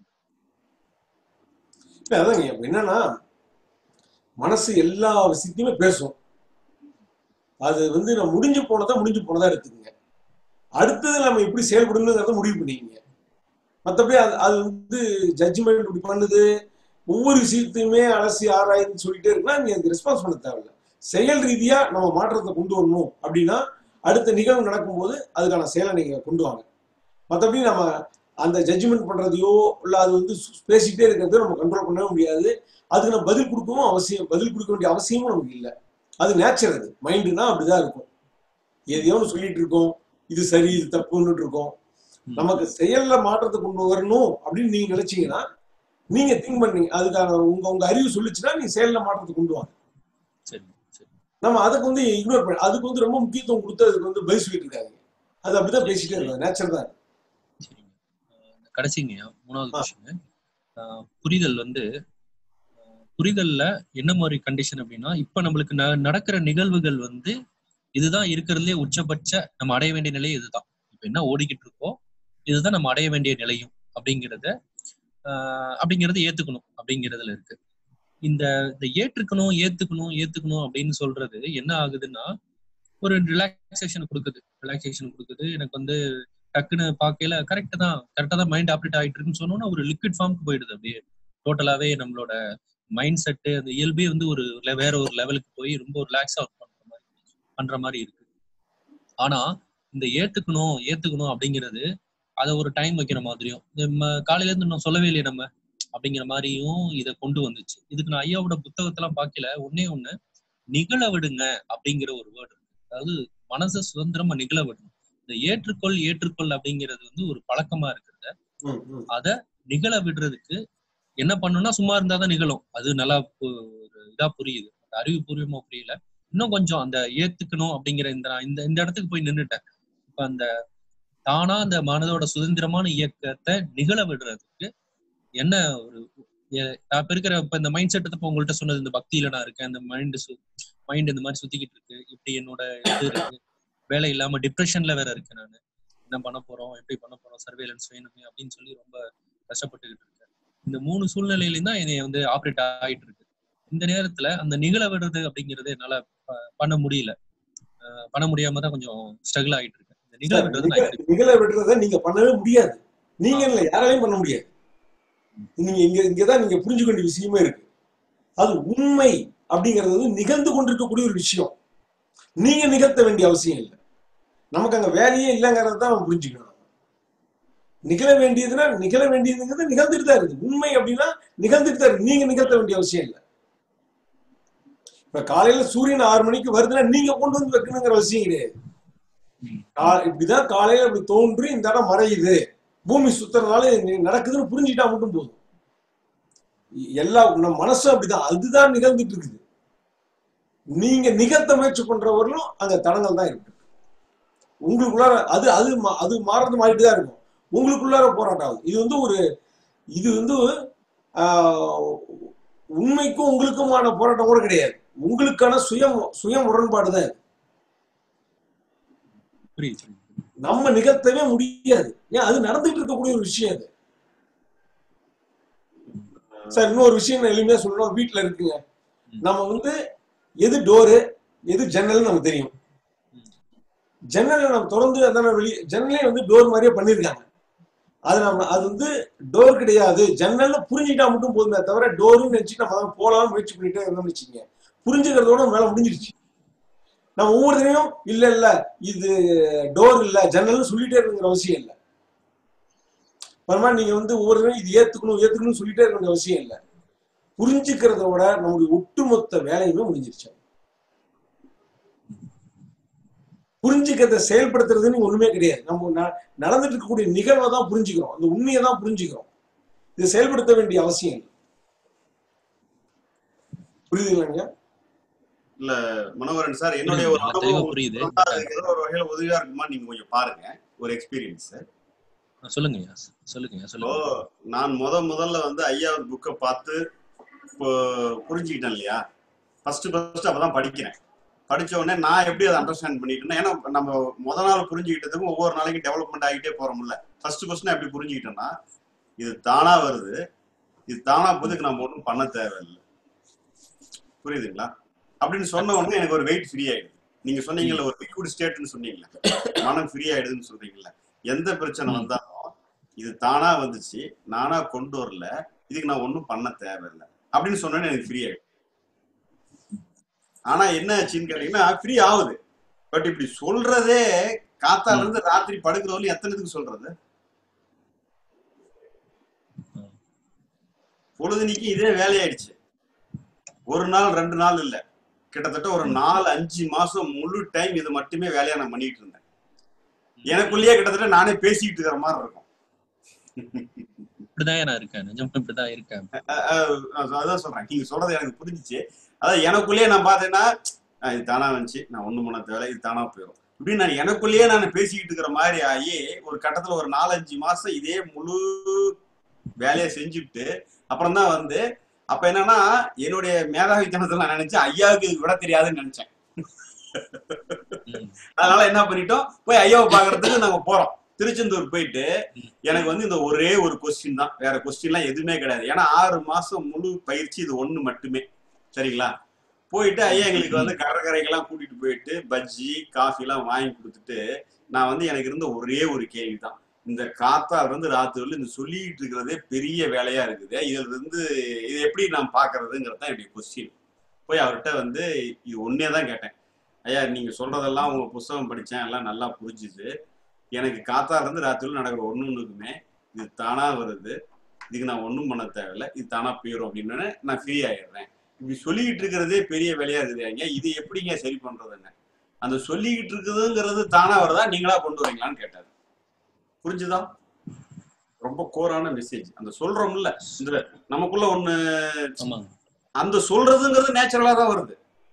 Speaker 2: இல்ல அதாங்க இப்ப என்னன்னா மனசு எல்லா விஷயத்தையுமே பேசும் அது வந்து நான் முடிஞ்சு போனதா முடிஞ்சு போனதா எடுத்துக்கங்க அடுத்தது நம்ம எப்படி செயல்படணுங்கிறத முடிவு பண்ணிக்கங்க மற்றபடி அது அது வந்து ஜட்ஜ்மெண்ட் இப்படி பண்ணுது ஒவ்வொரு விஷயத்தையுமே அலசி ஆராய்ந்து சொல்லிட்டே இருக்குன்னா நீங்க அதுக்கு ரெஸ்பான்ஸ் பண்ண தேவையில்ல செயல் ரீதியா நம்ம மாற்றத்தை கொண்டு வரணும் அப்படின்னா அடுத்த நிகழ்வு நடக்கும்போது அதுக்கான செயலை நீங்க கொண்டு வாங்க மற்றபடி நம்ம அந்த ஜட்ஜ்மெண்ட் பண்றதையோ இல்ல அது வந்து பேசிக்கிட்டே இருக்கிறதையோ நம்ம கண்ட்ரோல் பண்ணவே முடியாது அதுக்கு நம்ம பதில் கொடுக்கவும் அவசியம் பதில் கொடுக்க வேண்டிய அவசியமும் நமக்கு இல்லை அது நேச்சர் அது மைண்டுனா அப்படிதான் இருக்கும் எதையோ ஒண்ணு சொல்லிட்டு இருக்கோம் இது சரி இது தப்புன்னு இருக்கோம் நமக்கு செயல்ல மாற்றத்தை கொண்டு வரணும் அப்படின்னு நீங்க நினைச்சீங்கன்னா நீங்க திங்க் பண்ணீங்க அதுக்கான உங்க உங்க அறிவு சொல்லிச்சுன்னா நீங்க செயல்ல மாற்றத்தை கொண்டு வாங்க
Speaker 8: சரி சரி
Speaker 2: நம்ம அதுக்கு வந்து இக்னோர் பண்ண அதுக்கு வந்து ரொம்ப முக்கியத்துவம் கொடுத்து அதுக்கு வந்து பதில் சொல்லிட்டு இருக்காங்க அது அப்படிதான் பேசிட்டே இருக்காங்க நேச்சர் தான்
Speaker 8: சரிங்க ஆஹ் கடைசிங்கய்யா மூணாவது கொஸ்டின் புரிதல் வந்து ஆஹ் புரிதல்ல என்ன மாதிரி கண்டிஷன் அப்படின்னா இப்ப நம்மளுக்கு ந- நடக்கிற நிகழ்வுகள் வந்து இதுதான் இருக்கிறதுலே உச்சபட்ச நம்ம அடைய வேண்டிய நிலை இதுதான் இப்ப என்ன ஓடிக்கிட்டு இருக்கோ இதுதான் நம்ம அடைய வேண்டிய நிலையும் அப்படிங்கிறத ஆஹ் அப்படிங்கிறத ஏத்துக்கணும் அப்படிங்கிறதுல இருக்கு இந்த இந்த ஏற்றுக்கணும் ஏத்துக்கணும் ஏத்துக்கணும் அப்படின்னு சொல்றது என்ன ஆகுதுன்னா ஒரு ரிலாக்ஸேஷன் கொடுக்குது ரிலாக்ஸேஷன் கொடுக்குது எனக்கு வந்து டக்குன்னு பார்க்கையில கரெக்ட் தான் கரெக்டா தான் மைண்ட் ஆப்ரேட் ஆயிட்டு இருக்குன்னு சொன்னோன்னா ஒரு லிக்விட் ஃபார்முக்கு போயிடுது அப்படியே டோட்டலாவே நம்மளோட மைண்ட் செட்டு அந்த இயல்பே வந்து ஒரு le- வேற ஒரு லெவலுக்கு போய் ரொம்ப ரிலாக்ஸா ஒர்க் பண்ற மாதிரி பண்ற மாதிரி இருக்கு ஆனா இந்த ஏத்துக்கணும் ஏத்துக்கணும் அப்படிங்கிறது அதை ஒரு டைம் வைக்கிற மாதிரியும் நம்ம காலையில இருந்து இன்னும் சொல்லவே இல்லையே நம்ம அப்படிங்கிற மாதிரியும் இதை கொண்டு வந்துச்சு இதுக்கு நான் ஐயாவோட புத்தகத்தெல்லாம் பார்க்கல ஒன்னே ஒண்ணு நிகழ விடுங்க அப்படிங்கிற ஒரு வேர்டு அதாவது மனசை சுதந்திரமா நிகழ விடணும் இந்த ஏற்றுக்கொள் ஏற்றுக்கொள் அப்படிங்கிறது வந்து ஒரு பழக்கமா இருக்கிறத
Speaker 2: ம், ம்.
Speaker 8: அத நிகழ விடுறதுக்கு என்ன பண்ணணும்னா சும்மா இருந்தாதான் நிகழும் அது நல்லா பு- ஒரு இதா புரியுது அந்த அறிவுபூர்வமா புரியல இன்னும் கொஞ்சம் அந்த ஏத்துக்கணும் அப்படிங்கிற இந்த நான் இந்த இந்த இடத்துக்கு போய் நின்னுட்டேன் இப்ப அந்த தானா அந்த மனதோட சுதந்திரமான இயக்கத்தை நிகழ விடுறதுக்கு என்ன ஒரு எ- நான் இப்ப இருக்கிற இப்ப இந்த மைண்ட் செட் இப்ப உங்கள்ட்ட சொன்னது இந்த பக்தியில நான் இருக்கேன் இந்த மைண்ட் மைண்ட் இந்த மாதிரி சுத்திக்கிட்டு இருக்கு இப்படி என்னோட இது இருக்கு வேலை இல்லாம டிப்ரெஷன்ல வேற இருக்கேன் நான் என்ன பண்ண போறோம் எப்படி பண்ண போறோம் சர்வேலன்ஸ் வேணுமே அப்படின்னு சொல்லி ரொம்ப கஷ்டப்பட்டுக்கிட்டு இருக்கேன் இந்த மூணு சூழ்நிலையிலும் தான் என்னை வந்து ஆப்ரேட் ஆயிட்டு இருக்கு இந்த நேரத்துல அந்த நிகழ விடுறது அப்படிங்கறது என்னால ப- பண்ண முடியல அஹ் பண்ண முடியாம தான் கொஞ்சம் ஸ்ட்ரகிள் ஆயிட்டு இருக்கேன் இந்த நிகழ
Speaker 2: சார்,
Speaker 8: விடுறது நான்
Speaker 2: நிகழ
Speaker 8: எப்படி
Speaker 2: நிகழ விடுறத நீங்க பண்ணவே முடியாது நீங்க இல்ல யாராலையும் பண்ண முடியாது நீங்க இங்க இங்கதான் நீங்க புரிஞ்சுக்க வேண்டிய விஷயமே இருக்கு அது உண்மை அப்படிங்கிறது வந்து நிகழ்ந்து கொண்டிருக்கக்கூடிய ஒரு விஷயம் நீங்க நிகழ்த்த வேண்டிய அவசியம் இல்லை நமக்கு அங்க வேலையே இல்லைங்கிறத தான் நம்ம புரிஞ்சுக்கணும் நிகழ வேண்டியதுன்னா நிகழ வேண்டியதுங்கிறது நிகழ்ந்துட்டு தான் இருக்குது உண்மை அப்படின்னா நிகழ்ந்துட்டு தான் இருக்கு நீங்க நிகழ்த்த வேண்டிய அவசியம் இல்லை இப்ப காலையில சூரியன் ஆறு மணிக்கு வருதுன்னா நீங்க கொண்டு வந்து வைக்கணுங்கிற அவசியம் கிடையாது கா- இப்படிதான் காலையில இப்படி தோன்றி இந்த இடம் மறையுது பூமி சுத்துறதுனால இது நடக்குதுன்னு புரிஞ்சுட்டா மட்டும் போதும் எல்லா நம்ம மனசு அப்படிதான் அதுதான் நிகழ்ந்துட்டு இருக்குது நீங்க நிகழ்த்த முயற்சி பண்றவர்களும் அங்க தடங்கள் தான் இருக்கு உங்களுக்குள்ளார அது அது மா- அது மாறது மாறிட்டு தான் இருக்கும் உங்களுக்குள்ளார போராட்டம் ஆகுது இது வந்து ஒரு இது வந்து ஆஹ், உண்மைக்கும் உங்களுக்குமான போராட்டம் கூட கிடையாது உங்களுக்கான சுய சுய முரண்பாடு தான் இது.
Speaker 8: புரியுது புரியுது.
Speaker 2: நம்ம நிகழ்த்தவே முடியாது ஏன் அது நடந்துட்டு இருக்கக்கூடிய ஒரு விஷயம் அது சார் இன்னொரு விஷயம் நான் எளிமையா சொல்லணும் வீட்டுல இருக்குங்க நம்ம வந்து எது டோரு எது ஜன்னல்னு நமக்கு தெரியும் ஜன்னலை நம்ம திறந்து அதான வெளியே ஜன்னலே வந்து டோர் மாதிரியே பண்ணியிருக்காங்க அது நம்ம அது வந்து டோர் கிடையாது ஜன்னல்னு புரிஞ்சுட்டா மட்டும் போதுமே தவிர டோர்னு நினைச்சு நம்ம அதை போலாம்னு முயற்சி பண்ணிட்டே இருந்தோம்னு வச்சுக்கோங்க புரிஞ்சுக்கிறதோட நம்ம வேலை முடிஞ்சிருச்சு நம்ம ஒவ்வொருத்தரையும் இல்ல இல்ல இது டோர் இல்ல ஜன்னல்னு சொல்லிட்டே இருக்கணுங்கிற அவசியம் இல்லை அப்புறமா நீங்க வந்து ஒவ்வொருத்தரையும் இது ஏத்துக்கணும் ஏத்துக்கணும்னு சொல்லிட்டே இருக்கணுங்கிற அவசியம் இல்லை புரிஞ்சுக்கிறத விட நம்முடைய ஒட்டுமொத்த வேலையுமே முடிஞ்சிருச்சு புரிஞ்சுக்கிறத செயல்படுத்துறதுன்னு ஒண்ணுமே கிடையாது நம்ம ந- நடந்துட்டு இருக்கக்கூடிய நிகழ்வை தான் புரிஞ்சுக்கிறோம் அந்த உண்மையை தான் புரிஞ்சுக்கிறோம் இதை செயல்படுத்த வேண்டிய அவசியம் இல்லை புரியுதுங்களாங்க
Speaker 3: இல்ல மனோகரன் சார் என்னுடைய
Speaker 8: புரியுது
Speaker 3: ஒரு
Speaker 8: நல்லா தெளிவா
Speaker 3: அனுபவம்
Speaker 8: புரியுது
Speaker 3: சொன்னா அது ஏதோ ஒரு வகையில உதவியா இருக்குமா நீங்க கொஞ்சம் பாருங்க ஒரு எக்ஸ்பீரியன்ஸ்
Speaker 8: ஆ, சொல்லுங்கய்யா சொல்லுங்கய்யா
Speaker 3: இப்போ
Speaker 8: சொல்லுங்க
Speaker 3: நான் முத முதல்ல வந்து ஐயா புக்கை பார்த்து இப்போ புரிஞ்சுக்கிட்டேன் இல்லையா ஃபர்ஸ்ட் ஃபர்ஸ்ட் அப்பதான் படிக்கிறேன் படிச்ச உடனே நான் எப்படி அதை அண்டர்ஸ்டாண்ட் பண்ணிட்டேன்னா ஏன்னா நம்ம முத நாள் புரிஞ்சுக்கிட்டதுக்கும் ஒவ்வொரு நாளைக்கும் டெவலப்மெண்ட் ஆகிட்டே போறோம்ல ஃபர்ஸ்ட் ஃபர்ஸ்ட் நான் எப்படி புரிஞ்சுக்கிட்டேன்னா இது தானா வருது இது தானா போதுக்கு நம்ம ஒன்றும் பண்ண தேவையில்லை புரியுதுங்களா அப்படின்னு சொன்ன உடனே எனக்கு ஒரு வெயிட் ஃப்ரீ ஆயிடுது நீங்க சொன்னீங்கல்ல ஒரு லிக்விட் ஸ்டேட்னு சொன்னீங்கல்ல மனம் ஃப்ரீ ஆயிடுதுன்னு சொல்றீங்கல்ல எந்த பிரச்சனை
Speaker 8: ம்.
Speaker 3: வந்தாலும் இது தானா வந்துச்சு நானா கொண்டு வரல இதுக்கு நான் ஒன்றும் பண்ண தேவையில்லை அப்படின்னு சொன்னோன்னே எனக்கு ஃப்ரீ ஆயிடும் ஆனா என்ன ஆச்சுன்னு கேட்டீங்கன்னா ஃப்ரீ ஆகுது பட் இப்படி சொல்றதே காத்தால இருந்து ராத்திரி படுக்கிறவங்க எத்தனைத்துக்கு சொல்றது பொழுதுனிக்கு இதே வேலையாயிடுச்சு ஒரு நாள் ரெண்டு நாள் இல்ல கிட்டத்தட்ட ஒரு நாலு அஞ்சு மாசம் முழு டைம் இது மட்டுமே வேலையா நான் பண்ணிட்டு இருந்தேன் எனக்குள்ளேயே கிட்டத்தட்ட நானே பேசிக்கிட்டு இருக்கிற மாதிரி இருக்கும்
Speaker 8: இப்படிதான் நான் இருக்கேன் நிஜமா இப்படிதான் இருக்கேன்
Speaker 3: அஹ் அஹ் அதான் சொல்றேன் நீங்க சொல்றது எனக்கு புரிஞ்சுச்சு அதாவது எனக்குள்ளேயே நான் பார்த்தேன்னா அஹ் இது தானா வந்துச்சு நான் ஒண்ணு பண்ண தேவை இது தானா போயிடும் இப்படின்னு நான் எனக்குள்ளேயே நான் பேசிக்கிட்டு இருக்கிற மாதிரி ஆகி ஒரு கட்டத்துல ஒரு நாலஞ்சு மாசம் இதே முழு வேலையை செஞ்சுட்டு அப்புறம் தான் வந்து அப்ப என்னன்னா என்னுடைய மேதாவித்தனத்துல நான் நினைச்சேன் ஐயாவுக்கு இது விட தெரியாதுன்னு நினைச்சேன்
Speaker 8: ம்.
Speaker 3: அதனால என்ன பண்ணிட்டோம் போய் ஐயாவை பாக்குறதுக்கு நாங்க போறோம் திருச்செந்தூர் போயிட்டு எனக்கு வந்து இந்த ஒரே ஒரு கொஸ்டின் தான் வேற கொஸ்டின்லாம் எதுவுமே கிடையாது ஏன்னா ஆறு மாசம் முழு பயிற்சி இது ஒண்ணு மட்டுமே சரிங்களா போயிட்டு ஐயா எங்களுக்கு வந்து கடற்கரைக்கெல்லாம் கூட்டிட்டு போயிட்டு பஜ்ஜி காஃபி எல்லாம் வாங்கி கொடுத்துட்டு நான் வந்து எனக்கு இருந்த ஒரே ஒரு கேள்வி தான் இந்த காத்தார் வந்து ராத்திரில இந்த சொல்லிட்டு இருக்கிறதே பெரிய வேலையா இருக்குது இதுல இருந்து இது எப்படி நான் பாக்குறதுங்கிறது தான் என்னுடைய கொஸ்டின் போய் அவர்கிட்ட வந்து இது ஒன்னே தான் கேட்டேன் ஐயா நீங்க சொல்றதெல்லாம் உங்க புஸ்தகம் படிச்சேன் எல்லாம் நல்லா புரிஞ்சுது எனக்கு காத்தார் இருந்து ராத்திரில நடக்கிற ஒண்ணு ஒண்ணுக்குமே இது தானா வருது இதுக்கு நான் ஒண்ணும் பண்ண தேவையில்ல இது தானா போயிடும் அப்படின்னு நான் ஃப்ரீ ஆயிடுறேன் இப்படி சொல்லிக்கிட்டு இருக்கிறதே பெரிய வேலையா இருக்குது ஐயா இது எப்படிங்க சரி பண்றதுன்னு அந்த சொல்லிக்கிட்டு இருக்குதுங்கிறது தானா வருதா நீங்களா கொண்டு வரீங்களான்னு கேட்டாரு புரிஞ்சுதா ரொம்ப கோரான மெசேஜ் அந்த சொல்றோம்ல இந்த நமக்குள்ள ஒண்ணு
Speaker 8: ஆமாங்க
Speaker 3: அந்த சொல்றதுங்கிறது நேச்சுரலா தான் வருது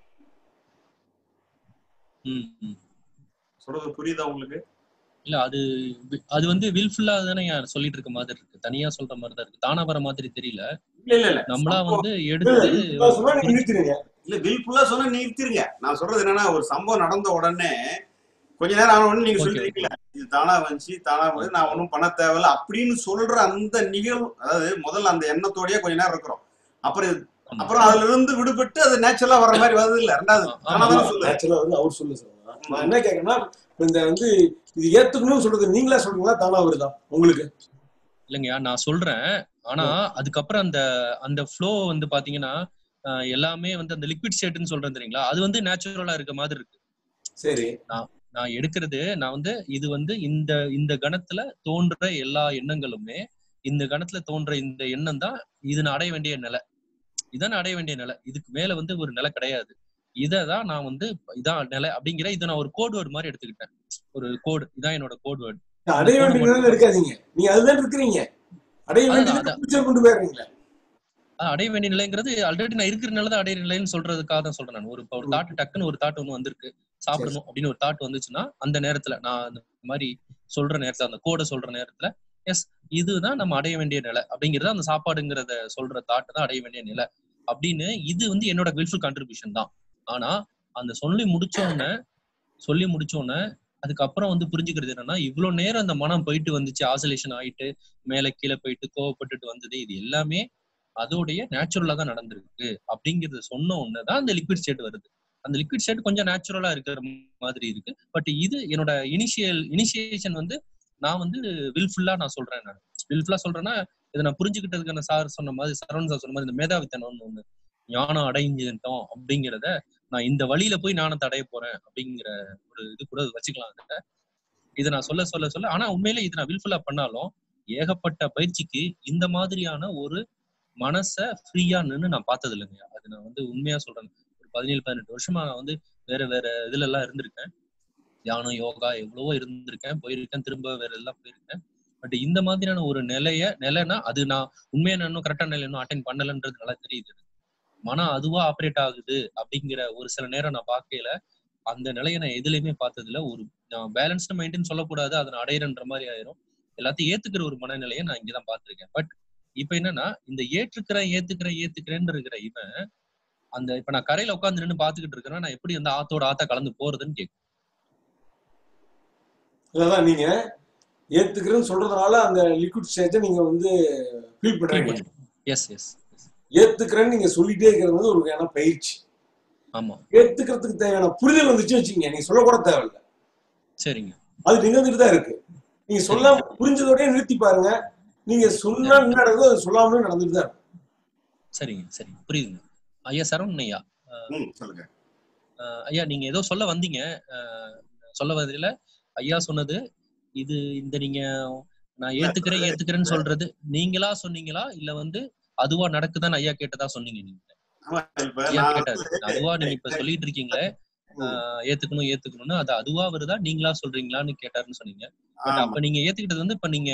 Speaker 8: ம் ம்.
Speaker 3: சொல்றது புரியுதா உங்களுக்கு
Speaker 8: இல்ல அது வி- அது வந்து வில்ஃபுல்லா தானே சொல்லிட்டு இருக்க மாதிரி இருக்கு தனியா சொல்ற மாதிரி தான் இருக்கு தானா வர மாதிரி தெரியல
Speaker 3: இல்ல இல்ல இல்ல
Speaker 8: நம்மளா
Speaker 3: சம்பவம்
Speaker 8: வந்து எடுத்து
Speaker 2: நான் சொன்னா நீங்க நிறுத்திடுங்க
Speaker 3: இல்ல வில்ஃபுல்லா சொன்னா நிறுத்திருங்க நான் சொல்றது என்னன்னா ஒரு சம்பவம் நடந்த உடனே கொஞ்ச நேரம் ஆன உடனே நீங்க
Speaker 8: ஓகே
Speaker 3: சொல்லிருக்கீங்களா இது தானா வந்துச்சு தானா வந்து நான் ஒன்றும் பண்ண தேவையில்ல அப்படின்னு சொல்ற அந்த நிகழ்வு அதாவது முதல்ல அந்த எண்ணத்தோடயே கொஞ்ச நேரம் இருக்கிறோம் அப்புறம் இது-
Speaker 8: ஆமா
Speaker 3: அப்புறம் அதுல இருந்து விடுபட்டு அது நேச்சுரலா வர்ற மாதிரி வருது இல்ல ரெண்டாவது
Speaker 8: ஆ-
Speaker 3: தானா
Speaker 8: ஆமா
Speaker 3: தானே சொல்லுது
Speaker 2: நேச்சுரலா வந்து அவர் சொல்லு சார் நான் என்ன கேட்கறேன்னா இப்ப இந்த வந்து இது ஏத்துக்கணும்னு சொல்றது நீங்களா சொல்றீங்களா தானா வருதா உங்களுக்கு
Speaker 8: இல்லைங்கய்யா நான் சொல்றேன் ஆனா அதுக்கப்புறம் அந்த அந்த ஃப்ளோ வந்து பாத்தீங்கன்னா ஆஹ் எல்லாமே வந்து அந்த லிக்விட் ஸ்டேட்னு சொல்றேன் தெரியுங்களா அது வந்து நேச்சுரலா இருக்க மாதிரி இருக்கு
Speaker 2: சரி
Speaker 8: நான் நான் எடுக்கிறது நான் வந்து இது வந்து இந்த இந்த கணத்துல தோன்ற எல்லா எண்ணங்களுமே இந்த கணத்துல தோன்ற இந்த எண்ணம் தான் இது நான் அடைய வேண்டிய நிலை இதான் நான் அடைய வேண்டிய நிலை இதுக்கு மேல வந்து ஒரு நிலை கிடையாது இதை தான் நான் வந்து இதான் நிலை அப்படிங்கிற இதை நான் ஒரு கோட் வேர்டு மாதிரி எடுத்துக்கிட்டேன் ஒரு கோடு இதான் என்னோட கோட் வேர்டு
Speaker 2: அடைய வேண்டிய நிலையில இருக்காதீங்க நீங்க அதுதான் இருக்கிறீங்க அடைய
Speaker 8: அதான்,
Speaker 2: வேண்டிய
Speaker 8: அதான்.
Speaker 2: ஃபியூச்சர் கொண்டு போயிடுறீங்களா
Speaker 8: ஆஹ் அடைய வேண்டிய நிலைங்கிறது ஆல்ரெடி நான் இருக்கிற நிலை தான் அடைய நிலைன்னு சொல்றதுக்காக தான் சொல்றேன் நான் ஒரு இப்ப ஒரு தாட் டக்குன்னு ஒரு தாட் ஒண்ணு வந்திருக்கு சாப்பிடணும் அப்படின்னு ஒரு தாட் வந்துச்சுன்னா அந்த நேரத்துல நான் அந்த மாதிரி சொல்ற நேரத்துல அந்த கோடை சொல்ற நேரத்துல எஸ் இதுதான் நம்ம அடைய வேண்டிய நிலை அப்படிங்கறது அந்த சாப்பாடுங்கிறத சொல்ற தாட் தான் அடைய வேண்டிய நிலை அப்படின்னு இது வந்து என்னோட வில்ஃபுல் கான்ட்ரிபியூஷன் தான் ஆனா அந்த சொல்லி முடிச்ச உடனே சொல்லி முடிச்ச உடனே அதுக்கப்புறம் வந்து புரிஞ்சுக்கிறது என்னன்னா இவ்வளவு நேரம் அந்த மனம் போயிட்டு வந்துச்சு ஆசோலேஷன் ஆயிட்டு மேல கீழே போயிட்டு கோவப்பட்டுட்டு வந்தது இது எல்லாமே அதோடைய நேச்சுரலா தான் நடந்திருக்கு அப்படிங்கறத சொன்ன உடனே தான் அந்த லிக்விட் ஸ்டேட் வருது அந்த லிக்விட் ஸ்டேட் கொஞ்சம் நேச்சுரலா இருக்கிற மாதிரி இருக்கு பட் இது என்னோட இனிஷியல் இனிஷியேஷன் வந்து நான் வந்து வில்ஃபுல்லா நான் சொல்றேன் நான் வில்ஃபுல்லா சொல்றேன்னா இதை நான் புரிஞ்சுக்கிட்டதுக்கான சார் சொன்ன மாதிரி சரவணன் சார் சொன்ன மாதிரி இந்த மேதாவித்தனம்னு ஒண்ணு ஞானம் அடைஞ்சிட்டோம் அப்படிங்கிறத நான் இந்த வழியில போய் ஞானத்தை அடைய போறேன் அப்படிங்கிற ஒரு இது கூட வச்சுக்கலாம் அதை இதை நான் சொல்ல சொல்ல சொல்ல ஆனா உண்மையிலே இது நான் வில்ஃபுல்லா பண்ணாலும் ஏகப்பட்ட பயிற்சிக்கு இந்த மாதிரியான ஒரு மனசை ஃப்ரீயா நின்னு நான் பார்த்தது இல்லைங்க அது நான் வந்து உண்மையா சொல்றேன் ஒரு பதினேழு பதினெட்டு வருஷமா நான் வந்து வேற வேற இதுல எல்லாம் இருந்திருக்கேன் தியானம் யோகா எவ்வளவோ இருந்திருக்கேன் போயிருக்கேன் திரும்ப வேற எல்லாம் போயிருக்கேன் பட் இந்த மாதிரியான ஒரு நிலைய நிலைனா அது நான் உண்மையா நான் இன்னும் கரெக்டான நிலை இன்னும் அட்டைன் பண்ணலன்றது நல்லா தெரியுது எனக்கு. மனம் அதுவா ஆப்ரேட் ஆகுது அப்படிங்கிற ஒரு சில நேரம் நான் பார்க்கையில அந்த நிலையை நான் எதுலையுமே பார்த்ததுல ஒரு நான் பேலன்ஸ்டு மைண்ட்னு சொல்லக்கூடாது அதை நான் அடையிறன்ற மாதிரி ஆயிரும் எல்லாத்தையும் ஏத்துக்கிற ஒரு மனநிலையை நான் இங்கதான் பார்த்திருக்கேன் பட் இப்ப என்னன்னா இந்த ஏற்றுக்கிறேன் ஏத்துக்கிறேன் ஏத்துக்கிறேன்னு இருக்கிற இவன் அந்த இப்ப நான் கரையில உட்காந்து நின்று பாத்துக்கிட்டு இருக்கிறேன் நான் எப்படி அந்த ஆத்தோட ஆத்தா கலந்து போறதுன்னு கேட்கும்
Speaker 2: அதான் நீங்க ஏத்துக்கிறேன்னு சொல்றதுனால அந்த லிக்விட் ஸ்டேஜை நீங்க வந்து ஃபீல் பண்றீங்க
Speaker 8: எஸ் எஸ்
Speaker 2: ஏத்துக்கிறேன்னு நீங்க சொல்லிட்டே இருக்கிறது வந்து ஒரு வகையான பயிற்சி
Speaker 8: ஆமா
Speaker 2: ஏத்துக்கிறதுக்கு தேவையான புரிதல் வந்துச்சு வச்சுக்கீங்க நீங்க சொல்லக்கூட தேவையில்ல
Speaker 8: சரிங்க
Speaker 2: அது நிகழ்ந்துட்டு தான் இருக்கு நீங்க சொல்லாம புரிஞ்சதோடய நிறுத்தி பாருங்க நீங்க சொன்னா என்ன நடக்குதோ அது சொல்லாமலே நடந்துட்டு தான் இருக்கும்
Speaker 8: சரிங்க சரிங்க புரியுதுங்க ஐயா சரவணன் ஐயா
Speaker 3: ம் சொல்லுங்க
Speaker 8: அஹ் ஐயா நீங்க ஏதோ சொல்ல வந்தீங்க அஹ் சொல்ல வந்ததுல ஐயா சொன்னது இது இந்த நீங்க நான் ஏத்துக்கிறேன் ஏத்துக்கிறேன்னு சொல்றது நீங்களா சொன்னீங்களா இல்ல வந்து அதுவா நடக்குதான்னு ஐயா கேட்டதா சொன்னீங்க நீங்க
Speaker 3: ஆமா இப்ப
Speaker 8: ஐயா
Speaker 3: நான்
Speaker 8: கேட்டாரு
Speaker 3: வந்து
Speaker 8: அதுவா நீங்க இப்ப சொல்லிட்டு இருக்கீங்களே ஆஹ் ஏத்துக்கணும் ஏத்துக்கணும்னு அது அதுவா வருதா நீங்களா சொல்றீங்களான்னு கேட்டாருன்னு சொன்னீங்க பட்
Speaker 3: ஆமா
Speaker 8: அப்ப நீங்க ஏத்துக்கிட்டது வந்து இப்ப நீங்க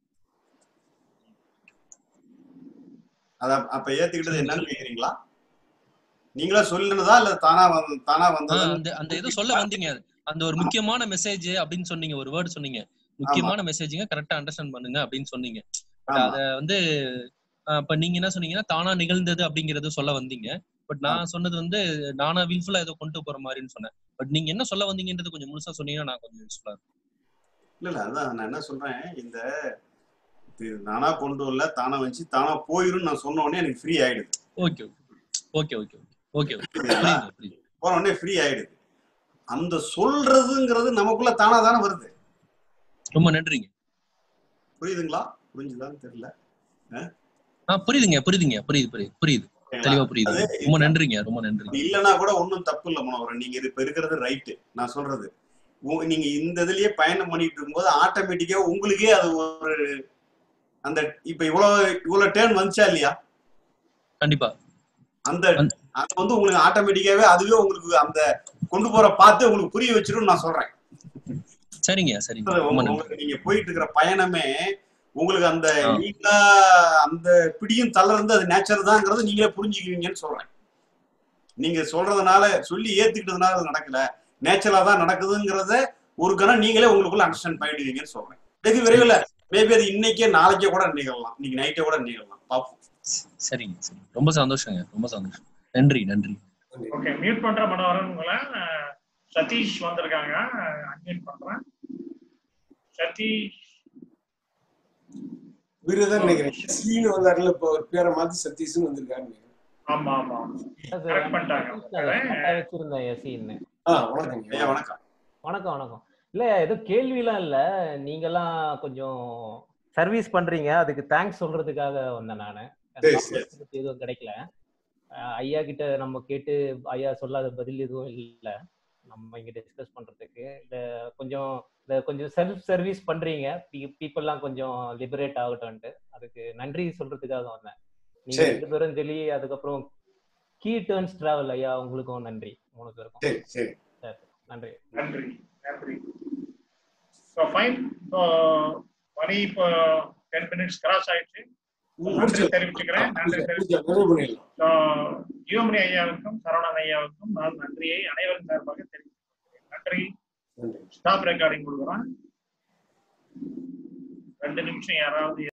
Speaker 3: அத அப்ப ஏத்துக்கிட்டது என்னன்னு கேக்குறீங்களா நீங்களா சொல்லுனதா இல்ல தானா வந்து தானா
Speaker 8: ஆஹ்
Speaker 3: வந்ததா
Speaker 8: அந்த அந்த ஏதோ சொல்ல வந்தீங்க அந்த ஒரு முக்கியமான மெசேஜ் அப்படின்னு சொன்னீங்க ஒரு வேர்டு சொன்னீங்க முக்கியமான மெசேஜுங்க கரெக்டா அண்டர்ஸ்டாண்ட் பண்ணுங்க அப்படின்னு சொன்னீங்க பட்
Speaker 3: ஆமா
Speaker 8: அத வந்து ஆஹ் இப்ப நீங்க என்ன சொன்னீங்கன்னா தானா நிகழ்ந்தது அப்படிங்கறது சொல்ல வந்தீங்க பட் நான் சொன்னது வந்து நானா வில்ஃபுல்லா ஏதோ கொண்டு போற மாதிரின்னு சொன்னேன் பட் நீங்க என்ன சொல்ல வந்தீங்கன்றது கொஞ்சம் முழுசா சொன்னீங்கன்னா நான் கொஞ்சம் யூஸ்ஃபுல்லா இருக்கும்
Speaker 3: இல்ல இல்ல அதான் நான் என்ன சொல்றேன் இந்த இது நானா கொண்டு வரல தானா வச்சு தானா போயிரும் நான் சொன்ன உடனே எனக்கு ஃப்ரீ ஆயிடுது
Speaker 8: okay okay okay okay okay புரியுது புரியுது
Speaker 3: போன உடனே ஃப்ரீ ஆயிடுது அந்த சொல்றதுங்கிறது நமக்குள்ள தானா தானே வருது
Speaker 8: ரொம்ப நன்றிங்க
Speaker 3: புரியுதுங்களா புரிஞ்சுதான்னு தெரியல
Speaker 8: ஆ புரியுதுங்க புரியுதுங்க புரியுது புரியுது புரியுது தெளிவா புரியுது
Speaker 3: அது
Speaker 8: ரொம்ப நன்றிங்க ரொம்ப நன்றிங்க
Speaker 3: இது இல்லைன்னா கூட ஒன்றும் தப்பு இல்லை மனோகரன் நீங்க இது இப்ப இருக்கிறது ரைட்டு நான் சொல்றது உ- நீங்க இந்த இதுலயே பயணம் பண்ணிட்டு இருக்கும்போது ஆட்டோமேட்டிக்கா உங்களுக்கே அது ஒரு அந்த இப்ப இவ்வளவு இவ்வளவு டேர்ன் வந்துச்சா இல்லையா
Speaker 8: கண்டிப்பா
Speaker 3: அந்த அது வந்து உங்களுக்கு ஆட்டோமேட்டிக்காவே அதுவே உங்களுக்கு அந்த கொண்டு போற பார்த்து உங்களுக்கு புரிய வச்சிரும் நான் சொல்றேன்
Speaker 8: சரிங்க சரிங்க
Speaker 3: அது
Speaker 8: ரொம்ப
Speaker 3: உங்க-
Speaker 8: நன்றி
Speaker 3: உங்களுக்கு நீங்க போயிட்டு இருக்கிற பயணமே உங்களுக்கு அந்த
Speaker 8: ஆ.
Speaker 3: நீங்களா அந்த பிடியும் தளர்ந்து அது நேச்சர் தான்ங்கிறது நீங்களே புரிஞ்சுக்குவீங்கன்னு சொல்றேன் நீங்க சொல்றதுனால சொல்லி ஏத்துக்கிட்டதுனால அது நடக்கல நேச்சுரலா தான் நடக்குதுங்கிறத ஒரு கணம் நீங்களே உங்களுக்குள்ள அண்டர்ஸ்டாண்ட் பண்ணிடுவீங்கன்னு சொல்றேன் வெகு விரைவில் மேபி அது இன்னைக்கே நாளைக்கே கூட நிகழலாம் இன்னைக்கு நைட்டே கூட நிகழலாம் பார்ப்போம்
Speaker 8: சரிங்க சரி ரொம்ப சந்தோஷங்க ரொம்ப சந்தோஷம் நன்றி நன்றி
Speaker 1: ஓகே மியூட் பண்ற மனோகரன் உங்களை அஹ், சதீஷ் வந்திருக்காங்க அன்மியூட் பண்றேன் சதீஷ்
Speaker 2: இவருதான் நினைக்கிறேன் எஸ்லின்னு வந்தாருல இப்போ ஒரு பேரை மாத்தி சதீஷ்னு வந்திருக்காரு நினைக்கிறேன்.
Speaker 1: ஆமா ஆமா கரெக்ட் பண்ணிட்டாங்க
Speaker 9: கரெக்டா வச்சிருந்தேன் எசின்னு
Speaker 2: ஆ வணக்கங்க
Speaker 3: ஐயா வணக்கம்
Speaker 9: வணக்கம் வணக்கம் இல்ல ஏதோ கேள்விலாம் இல்ல நீங்கெல்லாம் கொஞ்சம் சர்வீஸ் பண்றீங்க அதுக்கு தேங்க்ஸ் சொல்றதுக்காக வந்தேன் நானு
Speaker 2: சரி,
Speaker 9: Compliment பத்தி எதுவும் கிடைக்கல அஹ் ஐயா கிட்ட நம்ம கேட்டு ஐயா சொல்லாத பதில் எதுவும் இல்ல நம்ம இங்க டிஸ்கஸ் பண்றதுக்கு இந்த கொஞ்சம் இந்த கொஞ்சம் செல்ஃப் சர்வீஸ் பண்றீங்க பீப்புள்லாம் கொஞ்சம் லிபரேட் ஆகட்டும்ட்டு அதுக்கு நன்றி சொல்றதுக்காக வந்தேன் நீங்க
Speaker 2: சரி.
Speaker 9: ரெண்டு பேரும் சொல்லி அதுக்கப்புறம் கீ டேர்ன்ஸ் டிராவல் ஐயா உங்களுக்கும் நன்றி மூணு பேருக்கும்
Speaker 2: சரி சரி
Speaker 9: சரி நன்றி
Speaker 1: நன்றி நன்றி ஸோ ஃபைன் ஸோ மணி இப்போ டென் மினிட்ஸ் கிராஸ் ஆயிடுச்சு நன்றி
Speaker 2: முடிச்சிடலாம்.
Speaker 1: தெரிவிச்சுக்கிறேன் நன்றி
Speaker 2: பூஜை
Speaker 1: தெரிவிச்சுக்கிறேன்
Speaker 2: நிறைவு பண்ணிடலாம்
Speaker 1: ஸோ ஜீவமணி ஐயாவுக்கும் சரவணன் ஐயாவுக்கும் நான் நன்றியை அனைவரும் சார்பாக தெரிவித்துக்கிறேன் நன்றி
Speaker 2: நன்றி
Speaker 1: ஸ்டாப் ரெக்கார்டிங் கொடுக்குறோம் ரெண்டு நிமிஷம் யாராவது